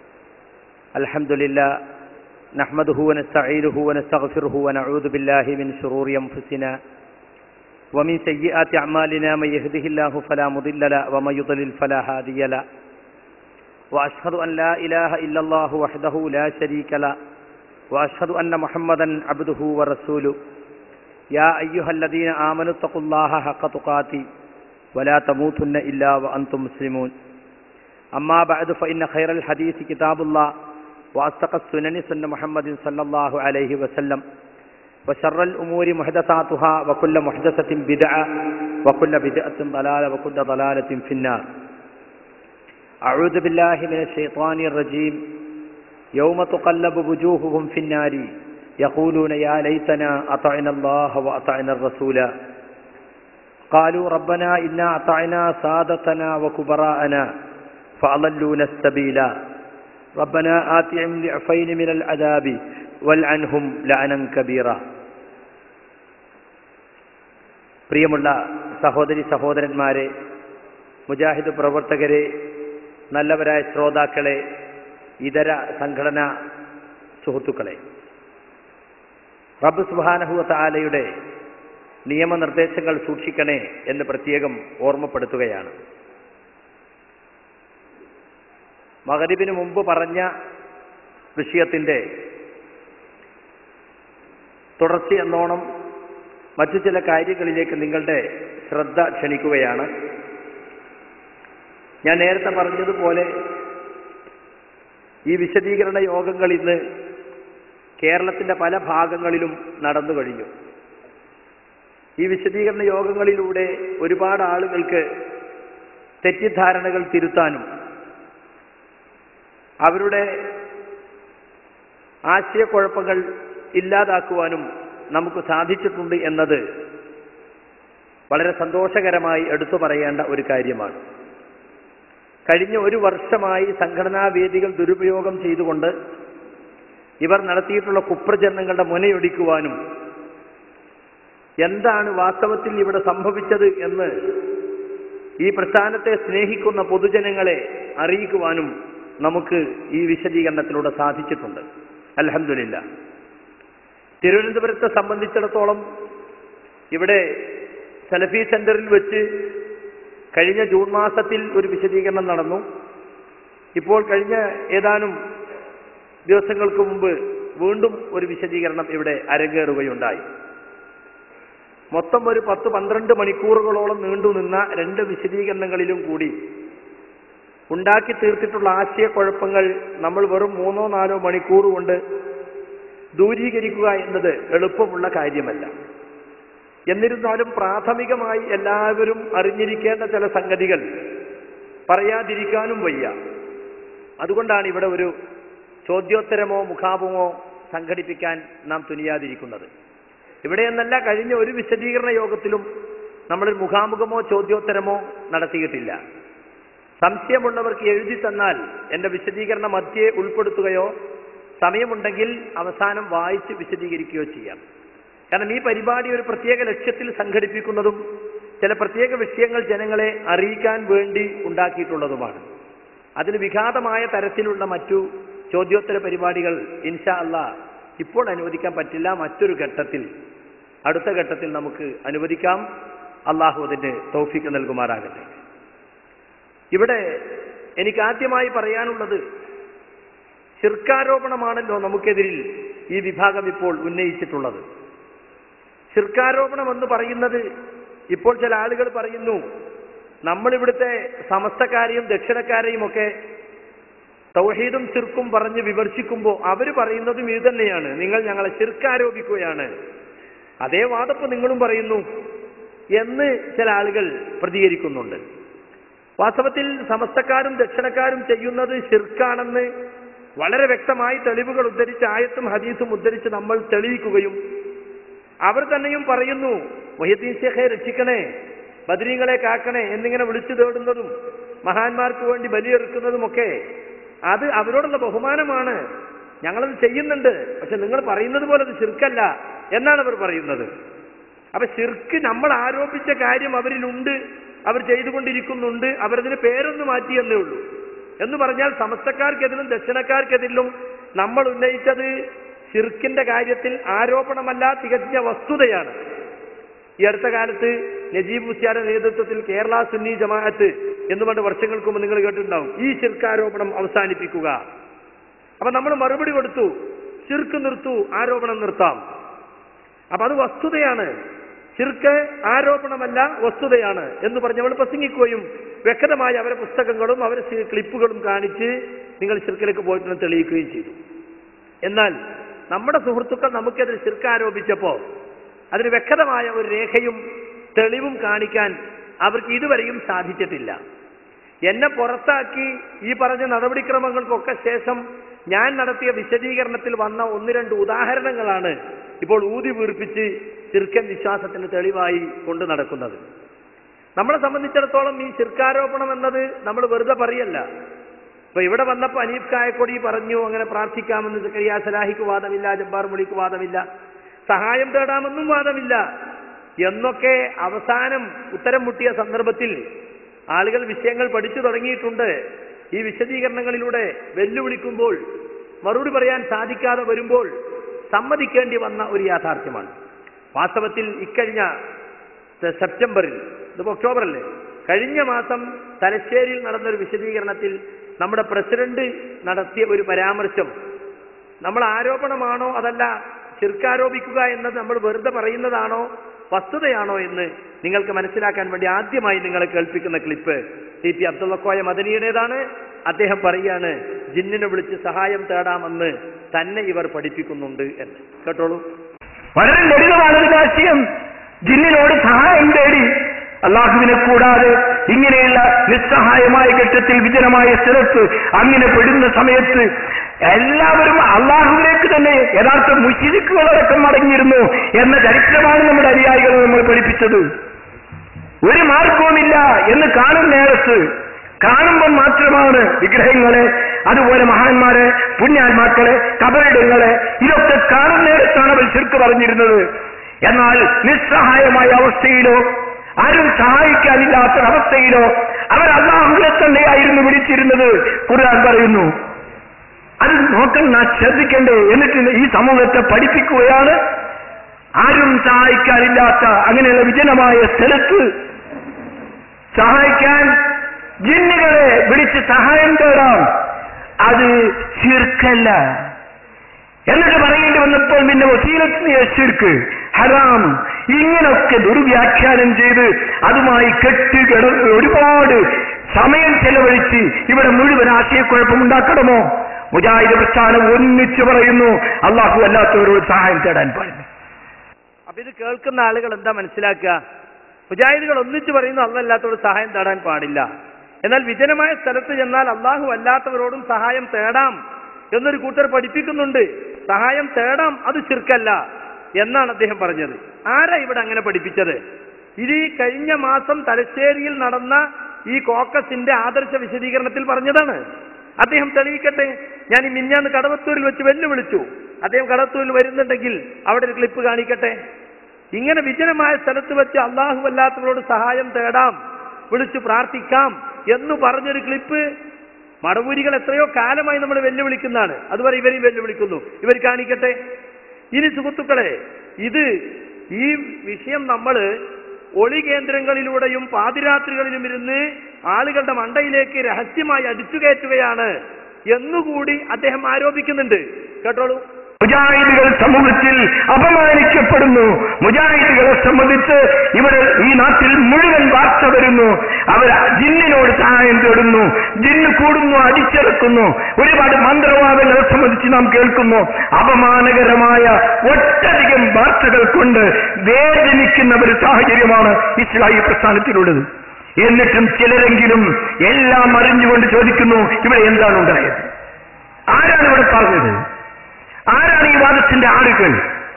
അൽഹംദുലില്ലാ نحمده ونستعينه ونستغفره ونعوذ بالله من شرور أنفسنا ومن سيئات أعمالنا من يهده الله فلا مضل له ومن يضلل فلا هادي له وأشهد أن لا إله إلا الله وحده لا شريك له وأشهد أن محمدا عبده ورسوله يا أيها الذين آمنوا اتقوا الله حق تقاته ولا تموتن إلا وأنتم مسلمون أما بعد فإن خير الحديث كتاب الله وأصدق السنن سنة محمد صلى الله عليه وسلم وشر الأمور محدثاتها وكل محدثة بدعة وكل بدعة ضلالة وكل ضلالة في النار أعوذ بالله من الشيطان الرجيم يوم تقلب وجوههم في النار يقولون يا ليتنا أطعنا الله وأطعنا الرسول قالوا ربنا إنا أطعنا سادتنا وكبراءنا فأضلونا السبيل ربنا آتهم ضعفين من العذاب والعنهم لعنا كبيرا പ്രിയമുള്ള സഹോദരി സഹോദരന്മാരെ മുജാഹിദ് പ്രവർത്തകരെ നല്ലവരായ ശ്രോതാക്കളെ ഇതര സംഘടനാ സുഹൃത്തുക്കളെ റബ്ബ് സുബാനഹുവ താലയുടെ നിയമനിർദ്ദേശങ്ങൾ സൂക്ഷിക്കണേ എന്ന് പ്രത്യേകം ഓർമ്മപ്പെടുത്തുകയാണ് മകരിബിന് മുമ്പ് പറഞ്ഞ വിഷയത്തിന്റെ തുടർച്ചയെന്നോണം മറ്റു ചില കാര്യങ്ങളിലേക്ക് നിങ്ങളുടെ ശ്രദ്ധ ക്ഷണിക്കുകയാണ് ഞാൻ നേരത്തെ പറഞ്ഞതുപോലെ ഈ വിശദീകരണ യോഗങ്ങൾ ഇന്ന് കേരളത്തിന്റെ പല ഭാഗങ്ങളിലും നടന്നു കഴിഞ്ഞു ഈ വിശദീകരണ യോഗങ്ങളിലൂടെ ഒരുപാട് ആളുകൾക്ക് തെറ്റിദ്ധാരണകൾ തിരുത്താനും അവരുടെ ആശയക്കുഴപ്പങ്ങൾ ഇല്ലാതാക്കുവാനും നമുക്ക് സാധിച്ചിട്ടുണ്ട് എന്നത് വളരെ സന്തോഷകരമായി എടുത്തു പറയേണ്ട ഒരു കാര്യമാണ് കഴിഞ്ഞ ഒരു വർഷമായി സംഘടനാ വേദികൾ ദുരുപയോഗം ചെയ്തുകൊണ്ട് ഇവർ നടത്തിയിട്ടുള്ള കുപ്രചരണങ്ങളുടെ മുനയൊടിക്കുവാനും എന്താണ് വാസ്തവത്തിൽ ഇവിടെ സംഭവിച്ചത് എന്ന് ഈ പ്രസ്ഥാനത്തെ സ്നേഹിക്കുന്ന പൊതുജനങ്ങളെ അറിയിക്കുവാനും നമുക്ക് ഈ വിശദീകരണത്തിലൂടെ സാധിച്ചിട്ടുണ്ട് അലഹമില്ല തിരുവനന്തപുരത്തെ സംബന്ധിച്ചിടത്തോളം ഇവിടെ സലഫി സെന്ററിൽ വെച്ച് കഴിഞ്ഞ ജൂൺ മാസത്തിൽ ഒരു വിശദീകരണം നടന്നു ഇപ്പോൾ കഴിഞ്ഞ ഏതാനും ദിവസങ്ങൾക്ക് മുമ്പ് വീണ്ടും ഒരു വിശദീകരണം ഇവിടെ അരങ്ങേറുകയുണ്ടായി മൊത്തം ഒരു പത്ത് പന്ത്രണ്ട് മണിക്കൂറുകളോളം നീണ്ടുനിന്ന രണ്ട് വിശദീകരണങ്ങളിലും കൂടി ഉണ്ടാക്കി തീർത്തിട്ടുള്ള ആശയക്കുഴപ്പങ്ങൾ നമ്മൾ വെറും മൂന്നോ നാലോ മണിക്കൂർ കൊണ്ട് ദൂരീകരിക്കുക എന്നത് എളുപ്പമുള്ള കാര്യമല്ല എന്നിരുന്നാലും പ്രാഥമികമായി എല്ലാവരും അറിഞ്ഞിരിക്കേണ്ട ചില സംഗതികൾ പറയാതിരിക്കാനും വയ്യ അതുകൊണ്ടാണ് ഇവിടെ ഒരു ചോദ്യോത്തരമോ മുഖാമുഖമോ സംഘടിപ്പിക്കാൻ നാം തുനിയാതിരിക്കുന്നത് ഇവിടെ എന്നല്ല കഴിഞ്ഞ ഒരു വിശദീകരണ യോഗത്തിലും നമ്മളൊരു മുഖാമുഖമോ ചോദ്യോത്തരമോ നടത്തിയിട്ടില്ല സംശയമുള്ളവർക്ക് എഴുതി തന്നാൽ എന്റെ വിശദീകരണ മധ്യേ ഉൾപ്പെടുത്തുകയോ സമയമുണ്ടെങ്കിൽ അവസാനം വായിച്ച് വിശദീകരിക്കുകയോ ചെയ്യാം കാരണം ഈ പരിപാടി ഒരു പ്രത്യേക ലക്ഷ്യത്തിൽ സംഘടിപ്പിക്കുന്നതും ചില പ്രത്യേക വിഷയങ്ങൾ ജനങ്ങളെ അറിയിക്കാൻ വേണ്ടി ഉണ്ടാക്കിയിട്ടുള്ളതുമാണ് അതിന് വിഘാതമായ തരത്തിലുള്ള മറ്റു ചോദ്യോത്തര പരിപാടികൾ ഇൻഷാ അല്ല ഇപ്പോൾ അനുവദിക്കാൻ പറ്റില്ല മറ്റൊരു ഘട്ടത്തിൽ അടുത്ത ഘട്ടത്തിൽ നമുക്ക് അനുവദിക്കാം അള്ളാഹു അതിന്റെ തൗഫീക്ക് നൽകുമാറാകട്ടെ ഇവിടെ എനിക്ക് ആദ്യമായി പറയാനുള്ളത് ശിർക്കാരോപണമാണല്ലോ നമുക്കെതിരിൽ ഈ വിഭാഗം ഇപ്പോൾ ഉന്നയിച്ചിട്ടുള്ളത് ശിർക്കാരോപണം എന്ന് പറയുന്നത് ഇപ്പോൾ ചില ആളുകൾ പറയുന്നു നമ്മളിവിടുത്തെ സമസ്തക്കാരെയും ദക്ഷിണക്കാരെയും ഒക്കെ തൗഹീദും ചിർക്കും പറഞ്ഞ് വിമർശിക്കുമ്പോൾ അവർ പറയുന്നതും ഇത് തന്നെയാണ് നിങ്ങൾ ഞങ്ങളെ ചിർക്കാരോപിക്കുകയാണ് അതേ വാദപ്പ് നിങ്ങളും പറയുന്നു എന്ന് ചില ആളുകൾ പ്രതികരിക്കുന്നുണ്ട് വാസ്തവത്തിൽ സമസ്തക്കാരും ദക്ഷിണക്കാരും ചെയ്യുന്നത് ശിർക്കാണെന്ന് വളരെ വ്യക്തമായി തെളിവുകൾ ഉദ്ധരിച്ച് ആയത്തും ഹദീസും ഉദ്ധരിച്ച് നമ്മൾ തെളിയിക്കുകയും അവർ തന്നെയും പറയുന്നു മൊഹീദ്ദീൻ ഷേഖെ രക്ഷിക്കണേ ബദരീങ്ങളെ കാക്കണേ എന്നിങ്ങനെ വിളിച്ചു തേടുന്നതും മഹാന്മാർക്ക് വേണ്ടി ബലിയെറുക്കുന്നതുമൊക്കെ അത് അവരോടുള്ള ബഹുമാനമാണ് ഞങ്ങളത് ചെയ്യുന്നുണ്ട് പക്ഷെ നിങ്ങൾ പറയുന്നത് പോലെ അത് ശിർക്കല്ല എന്നാണ് അവർ പറയുന്നത് അപ്പൊ ശിർക്ക് നമ്മൾ ആരോപിച്ച കാര്യം അവരിലുണ്ട് അവർ ചെയ്തുകൊണ്ടിരിക്കുന്നുണ്ട് അവരതിന് പേരൊന്ന് മാറ്റിയെന്നേ ഉള്ളൂ എന്ന് പറഞ്ഞാൽ സമസ്തക്കാർക്കെതിരും ദക്ഷിണക്കാർക്കെതിരിലും നമ്മൾ ഉന്നയിച്ചത് ഷിർക്കിന്റെ കാര്യത്തിൽ ആരോപണമല്ല തികഞ്ഞ വസ്തുതയാണ് ഈ അടുത്ത കാലത്ത് നജീബ് മുസ്യാരുടെ നേതൃത്വത്തിൽ കേരള സുന്നി ജമാഅത്ത് എന്ന് പറഞ്ഞ വർഷങ്ങൾക്ക് മുമ്പ് നിങ്ങൾ കേട്ടിട്ടുണ്ടാവും ഈ ശിർക്കാരോപണം അവസാനിപ്പിക്കുക അപ്പൊ നമ്മൾ മറുപടി കൊടുത്തു ശിർക്ക് നിർത്തൂ ആരോപണം നിർത്താം അപ്പൊ അത് വസ്തുതയാണ് ശിർക്ക് ആരോപണമല്ല വസ്തുതയാണ് എന്ന് പറഞ്ഞ് അവൾ പ്രസംഗിക്കുകയും വ്യക്തമായി അവരെ പുസ്തകങ്ങളും അവരെ സി- ക്ലിപ്പുകളും കാണിച്ച് നിങ്ങൾ ശിർക്കിലേക്ക് പോയിട്ടുണ്ടെന്ന് തെളിയിക്കുകയും ചെയ്തു എന്നാൽ നമ്മുടെ സുഹൃത്തുക്കൾ നമുക്കെതിരെ ശിർക്ക് ആരോപിച്ചപ്പോ അതിന് വ്യക്തമായ ഒരു രേഖയും തെളിവും കാണിക്കാൻ അവർക്ക് ഇതുവരെയും സാധിച്ചിട്ടില്ല എന്നെ പുറത്താക്കി ഈ പറഞ്ഞ നടപടിക്രമങ്ങൾക്കൊക്കെ ശേഷം ഞാൻ നടത്തിയ വിശദീകരണത്തിൽ വന്ന ഒന്ന് രണ്ട് ഉദാഹരണങ്ങളാണ് ഇപ്പോൾ ഊതി വീർപ്പിച്ച് ചിർക്കൻ വിശ്വാസത്തിന് തെളിവായി കൊണ്ടു നടക്കുന്നത് നമ്മളെ സംബന്ധിച്ചിടത്തോളം ഈ ചിർക്കാരോപണം എന്നത് നമ്മൾ വെറുതെ പറയല്ല ഇപ്പൊ ഇവിടെ വന്നപ്പോ അനീഫ് കായക്കൊടി പറഞ്ഞു അങ്ങനെ പ്രാർത്ഥിക്കാമെന്ന് സക്കരിയ സലാഹിക്ക് വാദമില്ല ജബ്ബാർ മുളിക്ക് വാദമില്ല സഹായം തേടാമെന്നും വാദമില്ല എന്നൊക്കെ അവസാനം ഉത്തരം മുട്ടിയ സന്ദർഭത്തിൽ ആളുകൾ വിഷയങ്ങൾ പഠിച്ചു തുടങ്ങിയിട്ടുണ്ട് ഈ വിശദീകരണങ്ങളിലൂടെ വെല്ലുവിളിക്കുമ്പോൾ മറുപടി പറയാൻ സാധിക്കാതെ വരുമ്പോൾ സമ്മതിക്കേണ്ടി വന്ന ഒരു യാഥാർത്ഥ്യമാണ് വാസ്തവത്തിൽ ഇക്കഴിഞ്ഞ സെ- സെപ്റ്റംബറിൽ ഇതിപ്പോ ഒക്ടോബർ അല്ലേ കഴിഞ്ഞ മാസം തലശ്ശേരിയിൽ നടന്നൊരു വിശദീകരണത്തിൽ നമ്മുടെ പ്രസിഡന്റ് നടത്തിയ ഒരു പരാമർശം നമ്മൾ ആരോപണമാണോ അതല്ല ശിർക്കാരോപിക്കുക എന്നത് നമ്മൾ വെറുതെ പറയുന്നതാണോ വസ്തുതയാണോ എന്ന് നിങ്ങൾക്ക് മനസ്സിലാക്കാൻ വേണ്ടി ആദ്യമായി നിങ്ങളെ കേൾപ്പിക്കുന്ന ക്ലിപ്പ് ടി പി അബ്ദുള്ളക്കോയ മദനിയുടേതാണ് അദ്ദേഹം പറയാണ് ജിന്നിനെ വിളിച്ച് സഹായം തേടാമെന്ന് തന്നെ ഇവർ പഠിപ്പിക്കുന്നുണ്ട് എന്ന് കേട്ടോളൂ വളരെ ലളിതമാണ് ഒരു ആശയം ജിന്നിനോട് സഹായം തേടി അള്ളാഹുവിനെ കൂടാതെ ഇങ്ങനെയുള്ള നിസ്സഹായമായ ഘട്ടത്തിൽ വിജനമായ സ്ഥലത്ത് അങ്ങനെ പെടുന്ന സമയത്ത് എല്ലാവരും അള്ളാഹുവിലേക്ക് തന്നെ യഥാർത്ഥ മുഷിരിക്കുകളടക്കം മടങ്ങിയിരുന്നു എന്ന ചരിത്രമാണ് നമ്മുടെ അനുയായികളെ നമ്മൾ പഠിപ്പിച്ചത് ഒരു മാർഗവുമില്ല എന്ന് കാണും നേരത്ത് കാണുമ്പോൾ മാത്രമാണ് വിഗ്രഹങ്ങളെ അതുപോലെ മഹാന്മാരെ പുണ്യാത്മാക്കളെ കബറിടങ്ങളെ ഇതൊക്കെ കാണും നേരത്താണ് അവർ ശിർക്ക് പറഞ്ഞിരുന്നത് എന്നാൽ നിസ്സഹായമായ അവസ്ഥയിലോ ആരും സഹായിക്കാനില്ലാത്ത അവസ്ഥയിലോ അവർ അള്ളാഹുവിനെ തന്നെയായിരുന്നു വിളിച്ചിരുന്നത് ഖുർആൻ പറയുന്നു അത് നോക്കണം ശ്രദ്ധിക്കണ്ടേ എന്നിട്ട് ഈ സമൂഹത്തെ പഠിപ്പിക്കുകയാണ് ആരും സഹായിക്കാനില്ലാത്ത അങ്ങനെയുള്ള വിജനമായ സ്ഥലത്ത് സഹായിക്കാൻ ജിന്നുകളെ വിളിച്ച് സഹായം തേടാം അത് ശിർക്കല്ല എന്നിട്ട് പറയേണ്ടി വന്നപ്പോൾ പിന്നെ വസീലത്തിന് ശിർക്ക് ഹറാം ഇങ്ങനൊക്കെ ദുർവ്യാഖ്യാനം ചെയ്ത് അതുമായി കെട്ട് കിട ഒരുപാട് സമയം ചെലവഴിച്ച് ഇവിടെ മുഴുവൻ ആശയക്കുഴപ്പമുണ്ടാക്കണമോ മുജാഹിദ് പ്രസ്ഥാനം ഒന്നിച്ചു പറയുന്നു അള്ളാഹു അല്ലാത്തവരോട് സഹായം തേടാൻ പാടില്ല അപ്പൊ ഇത് കേൾക്കുന്ന ആളുകൾ എന്താ മനസ്സിലാക്കുക മുജാഹിദുകൾ ഒന്നിച്ചു പറയുന്നു അല്ലല്ലാത്തവരോട് സഹായം തേടാൻ പാടില്ല എന്നാൽ വിജനമായ സ്ഥലത്ത് ചെന്നാൽ അള്ളാഹു അല്ലാത്തവരോടും സഹായം തേടാം എന്നൊരു കൂട്ടർ പഠിപ്പിക്കുന്നുണ്ട് സഹായം തേടാം അത് ചുരുക്കല്ല എന്നാണ് അദ്ദേഹം പറഞ്ഞത് ആരാ ഇവിടെ അങ്ങനെ പഠിപ്പിച്ചത് ഇത് ഈ കഴിഞ്ഞ മാസം തലശ്ശേരിയിൽ നടന്ന ഈ കോക്കസിന്റെ ആദർശ വിശദീകരണത്തിൽ പറഞ്ഞതാണ് അദ്ദേഹം തെളിയിക്കട്ടെ ഞാൻ ഈ മിഞ്ഞാന്ന് കടവത്തൂരിൽ വെച്ച് വെല്ലുവിളിച്ചു അദ്ദേഹം കടവത്തൂരിൽ വരുന്നുണ്ടെങ്കിൽ അവിടെ ഒരു ക്ലിപ്പ് കാണിക്കട്ടെ ഇങ്ങനെ വിജനമായ സ്ഥലത്ത് വെച്ച് അള്ളാഹു അല്ലാത്തവരോട് സഹായം തേടാം വിളിച്ചു പ്രാർത്ഥിക്കാം എന്ന് പറഞ്ഞൊരു ക്ലിപ്പ് മടവൂരികൾ എത്രയോ കാലമായി നമ്മൾ വെല്ലുവിളിക്കുന്നതാണ് അതുപോലെ ഇവരെയും വെല്ലുവിളിക്കുന്നു ഇവർ കാണിക്കട്ടെ ഇനി സുഹൃത്തുക്കളെ ഇത് ഈ വിഷയം നമ്മൾ ഒളി കേന്ദ്രങ്ങളിലൂടെയും പാതിരാത്രികളിലും ഇരുന്ന് ആളുകളുടെ മണ്ടയിലേക്ക് രഹസ്യമായി അടിച്ചു കയറ്റുകയാണ് എന്നുകൂടി അദ്ദേഹം ആരോപിക്കുന്നുണ്ട് കേട്ടോളൂ മുജാഹിദുകൾ സമൂഹത്തിൽ അപമാനിക്കപ്പെടുന്നു മുജാഹിദുകളെ സംബന്ധിച്ച് ഇവിടെ ഈ നാട്ടിൽ മുഴുവൻ വാർത്ത വരുന്നു അവർ ജിന്നിനോട് സഹായം തേടുന്നു ജിന്ന് കൂടുന്നു അടിച്ചിറക്കുന്നു ഒരുപാട് മന്ത്രവാദങ്ങളെ സംബന്ധിച്ച് നാം കേൾക്കുന്നു അപമാനകരമായ ഒട്ടധികം വാർത്തകൾ കൊണ്ട് വേദനിക്കുന്ന ഒരു സാഹചര്യമാണ് ഇസ്ലാഹി പ്രസ്ഥാനത്തിലുള്ളത് എന്നിട്ടും ചിലരെങ്കിലും എല്ലാം അറിഞ്ഞുകൊണ്ട് ചോദിക്കുന്നു ഇവിടെ എന്താണ് ഉണ്ടായത് ആരാണ് ഇവിടെ പറഞ്ഞത് ആരാണ് ഈ വാദത്തിന്റെ ആളുകൾ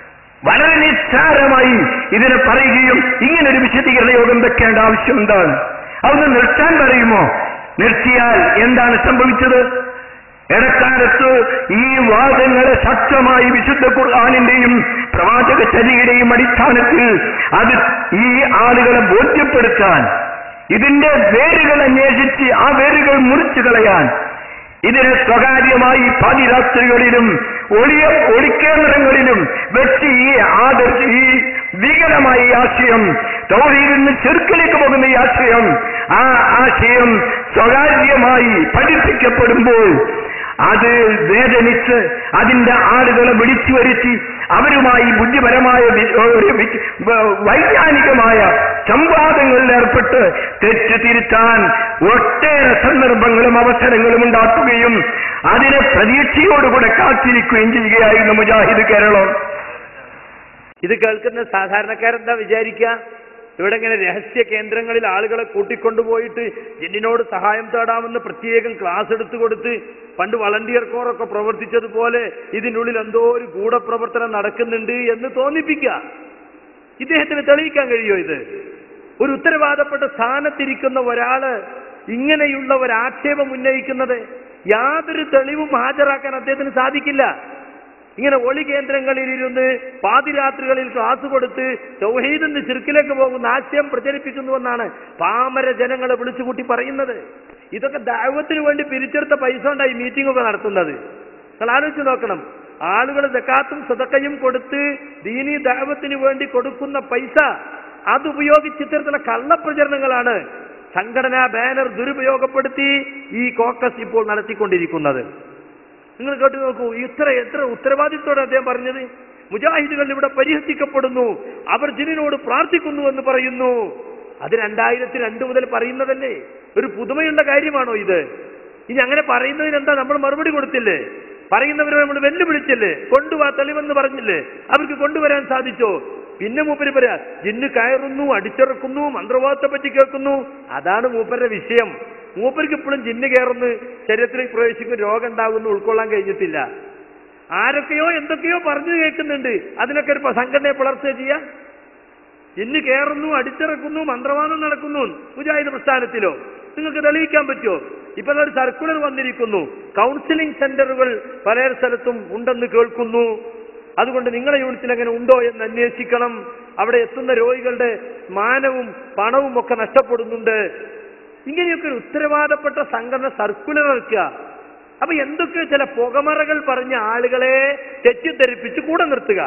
വളരെ നിസ്സാരമായി ഇതിനെ പറയുകയും ഇങ്ങനെ ഒരു വിശദീകരണ യോഗം വെക്കേണ്ട ആവശ്യം എന്താണ് അതൊന്ന് നിർത്താൻ പറയുമോ നിർത്തിയാൽ എന്താണ് സംഭവിച്ചത് ഇടക്കാലത്ത് ഈ വാദങ്ങളെ ശക്തമായി വിശുദ്ധ ഖുർആാനിന്റെയും പ്രവാചക ചരിയുടെയും അടിസ്ഥാനത്തിൽ അത് ഈ ആളുകളെ ബോധ്യപ്പെടുത്താൻ ഇതിന്റെ വേരുകൾ അന്വേഷിച്ച് ആ വേരുകൾ മുറിച്ചു കളയാൻ ഇതിനെ സ്വകാര്യമായി പാതിരാത്രികളിലും ഒളിയ ഒളിക്കേന്ദ്രങ്ങളിലും വെച്ച് ഈ ആദർശ ഈ വികലമായ ഈ ആശയം തൗഹീദിൽ നിന്ന് ചെറുക്കിലേക്ക് പോകുന്ന ഈ ആശയം ആ ആശയം സ്വകാര്യമായി പഠിപ്പിക്കപ്പെടുമ്പോൾ അത് വേദനിച്ച് അതിന്റെ ആളുകളെ വിളിച്ചു വരുത്തി അവരുമായി ബുദ്ധിപരമായ വി- ഒരു വി- വ- വൈജ്ഞാനികമായ സംവാദങ്ങളിൽ ഏർപ്പെട്ട് തെറ്റ് തിരുത്താൻ ഒട്ടേറെ സന്ദർഭങ്ങളും അവസരങ്ങളും ഉണ്ടാക്കുകയും അതിനെ പ്രതീക്ഷയോടുകൂടെ കാത്തിരിക്കുകയും ചെയ്യുകയായിരുന്നു മുജാഹിദ് കേരളം ഇത് കേൾക്കുന്ന സാധാരണക്കാരെന്താ വിചാരിക്കുക ഇവിടെ ഇങ്ങനെ രഹസ്യ കേന്ദ്രങ്ങളിൽ ആളുകളെ കൂട്ടിക്കൊണ്ടുപോയിട്ട് ജിന്നിനോട് സഹായം തേടാമെന്ന് പ്രത്യേകം ക്ലാസ് എടുത്തു കൊടുത്ത് പണ്ട് വളണ്ടിയർ കോറൊക്കെ പ്രവർത്തിച്ചതുപോലെ ഇതിനുള്ളിൽ എന്തോ ഒരു ഗൂഢപ്രവർത്തനം നടക്കുന്നുണ്ട് എന്ന് തോന്നിപ്പിക്കുക ഇദ്ദേഹത്തിന് തെളിയിക്കാൻ കഴിയുമോ ഇത് ഒരു ഉത്തരവാദപ്പെട്ട സ്ഥാനത്തിരിക്കുന്ന ഒരാള് ഇങ്ങനെയുള്ള ഒരു ആക്ഷേപം ഉന്നയിക്കുന്നത് യാതൊരു തെളിവും ഹാജരാക്കാൻ അദ്ദേഹത്തിന് സാധിക്കില്ല ഇങ്ങനെ ഒളി കേന്ദ്രങ്ങളിൽ ഇരുന്ന് പാതിരാത്രികളിൽ ക്ലാസ് കൊടുത്ത് ചൗഹീദിന്ന് ചിർക്കിലേക്ക് പോകുന്ന ആശയം പ്രചരിപ്പിക്കുന്നുവെന്നാണ് പാമര ജനങ്ങളെ വിളിച്ചുകൂട്ടി പറയുന്നത് ഇതൊക്കെ ദൈവത്തിന് വേണ്ടി പിരിച്ചെടുത്ത പൈസ കൊണ്ടായി മീറ്റിംഗ് ഒക്കെ നടത്തുന്നത് നിങ്ങൾ ആലോചിച്ച് നോക്കണം ആളുകൾ സക്കാത്തും സദക്കയും കൊടുത്ത് ദീനി ദൈവത്തിന് വേണ്ടി കൊടുക്കുന്ന പൈസ അതുപയോഗിച്ച് ഇത്തരത്തിലുള്ള കള്ളപ്രചരണങ്ങളാണ് സംഘടനാ ബാനർ ദുരുപയോഗപ്പെടുത്തി ഈ കോക്കസ് ഇപ്പോൾ നടത്തിക്കൊണ്ടിരിക്കുന്നത് നിങ്ങൾ കേട്ടു നോക്കൂ ഇത്ര എത്ര ഉത്തരവാദിത്തോടെ അദ്ദേഹം പറഞ്ഞത് മുജാഹിദുകൾ ഇവിടെ പരിഹസിക്കപ്പെടുന്നു അവർ ജിനിനോട് പ്രാർത്ഥിക്കുന്നു എന്ന് പറയുന്നു അത് രണ്ടായിരത്തി രണ്ട് മുതൽ പറയുന്നതല്ലേ ഒരു പുതുമയുള്ള കാര്യമാണോ ഇത് ഇനി അങ്ങനെ പറയുന്നതിന് എന്താ നമ്മൾ മറുപടി കൊടുത്തില്ലേ പറയുന്നവരെ നമ്മൾ വെല്ലുവിളിച്ചില്ലേ കൊണ്ടുവാ തെളിവെന്ന് പറഞ്ഞില്ലേ അവർക്ക് കൊണ്ടുവരാൻ സാധിച്ചോ പിന്നെ മൂപ്പര് പറയാ ജിന്ന് കയറുന്നു അടിച്ചിറക്കുന്നു മന്ത്രവാദത്തെ പറ്റി കേൾക്കുന്നു അതാണ് മൂപ്പരുടെ വിഷയം മൂപ്പർക്ക് ഇപ്പോഴും ജിന്ന് കയറുന്നു ശരീരത്തിലേക്ക് പ്രവേശിക്കുന്ന രോഗം ഉണ്ടാകുന്നു ഉൾക്കൊള്ളാൻ കഴിഞ്ഞിട്ടില്ല ആരൊക്കെയോ എന്തൊക്കെയോ പറഞ്ഞു കേൾക്കുന്നുണ്ട് അതിനൊക്കെ ഒരു സംഘടനയെ പുലർത്തുക ചെയ്യാ ജിന്ന് കയറുന്നു അടിച്ചിറക്കുന്നു മന്ത്രവാദം നടക്കുന്നു മുജാഹിദ് പ്രസ്ഥാനത്തിലോ നിങ്ങൾക്ക് തെളിയിക്കാൻ പറ്റുമോ ഇപ്പൊ ഒരു സർക്കുലർ വന്നിരിക്കുന്നു കൗൺസിലിംഗ് സെന്ററുകൾ പല സ്ഥലത്തും ഉണ്ടെന്ന് കേൾക്കുന്നു അതുകൊണ്ട് നിങ്ങളുടെ യൂണിറ്റിൽ അങ്ങനെ ഉണ്ടോ എന്ന് അന്വേഷിക്കണം അവിടെ എത്തുന്ന രോഗികളുടെ മാനവും പണവും ഒക്കെ നഷ്ടപ്പെടുന്നുണ്ട് ഇങ്ങനെയൊക്കെ ഒരു ഉത്തരവാദപ്പെട്ട സംഘടന സർക്കുലർ ഇറക്കുക അപ്പൊ എന്തൊക്കെ ചില പുകമറകൾ പറഞ്ഞ ആളുകളെ തെറ്റിദ്ധരിപ്പിച്ച് കൂടെ നിർത്തുക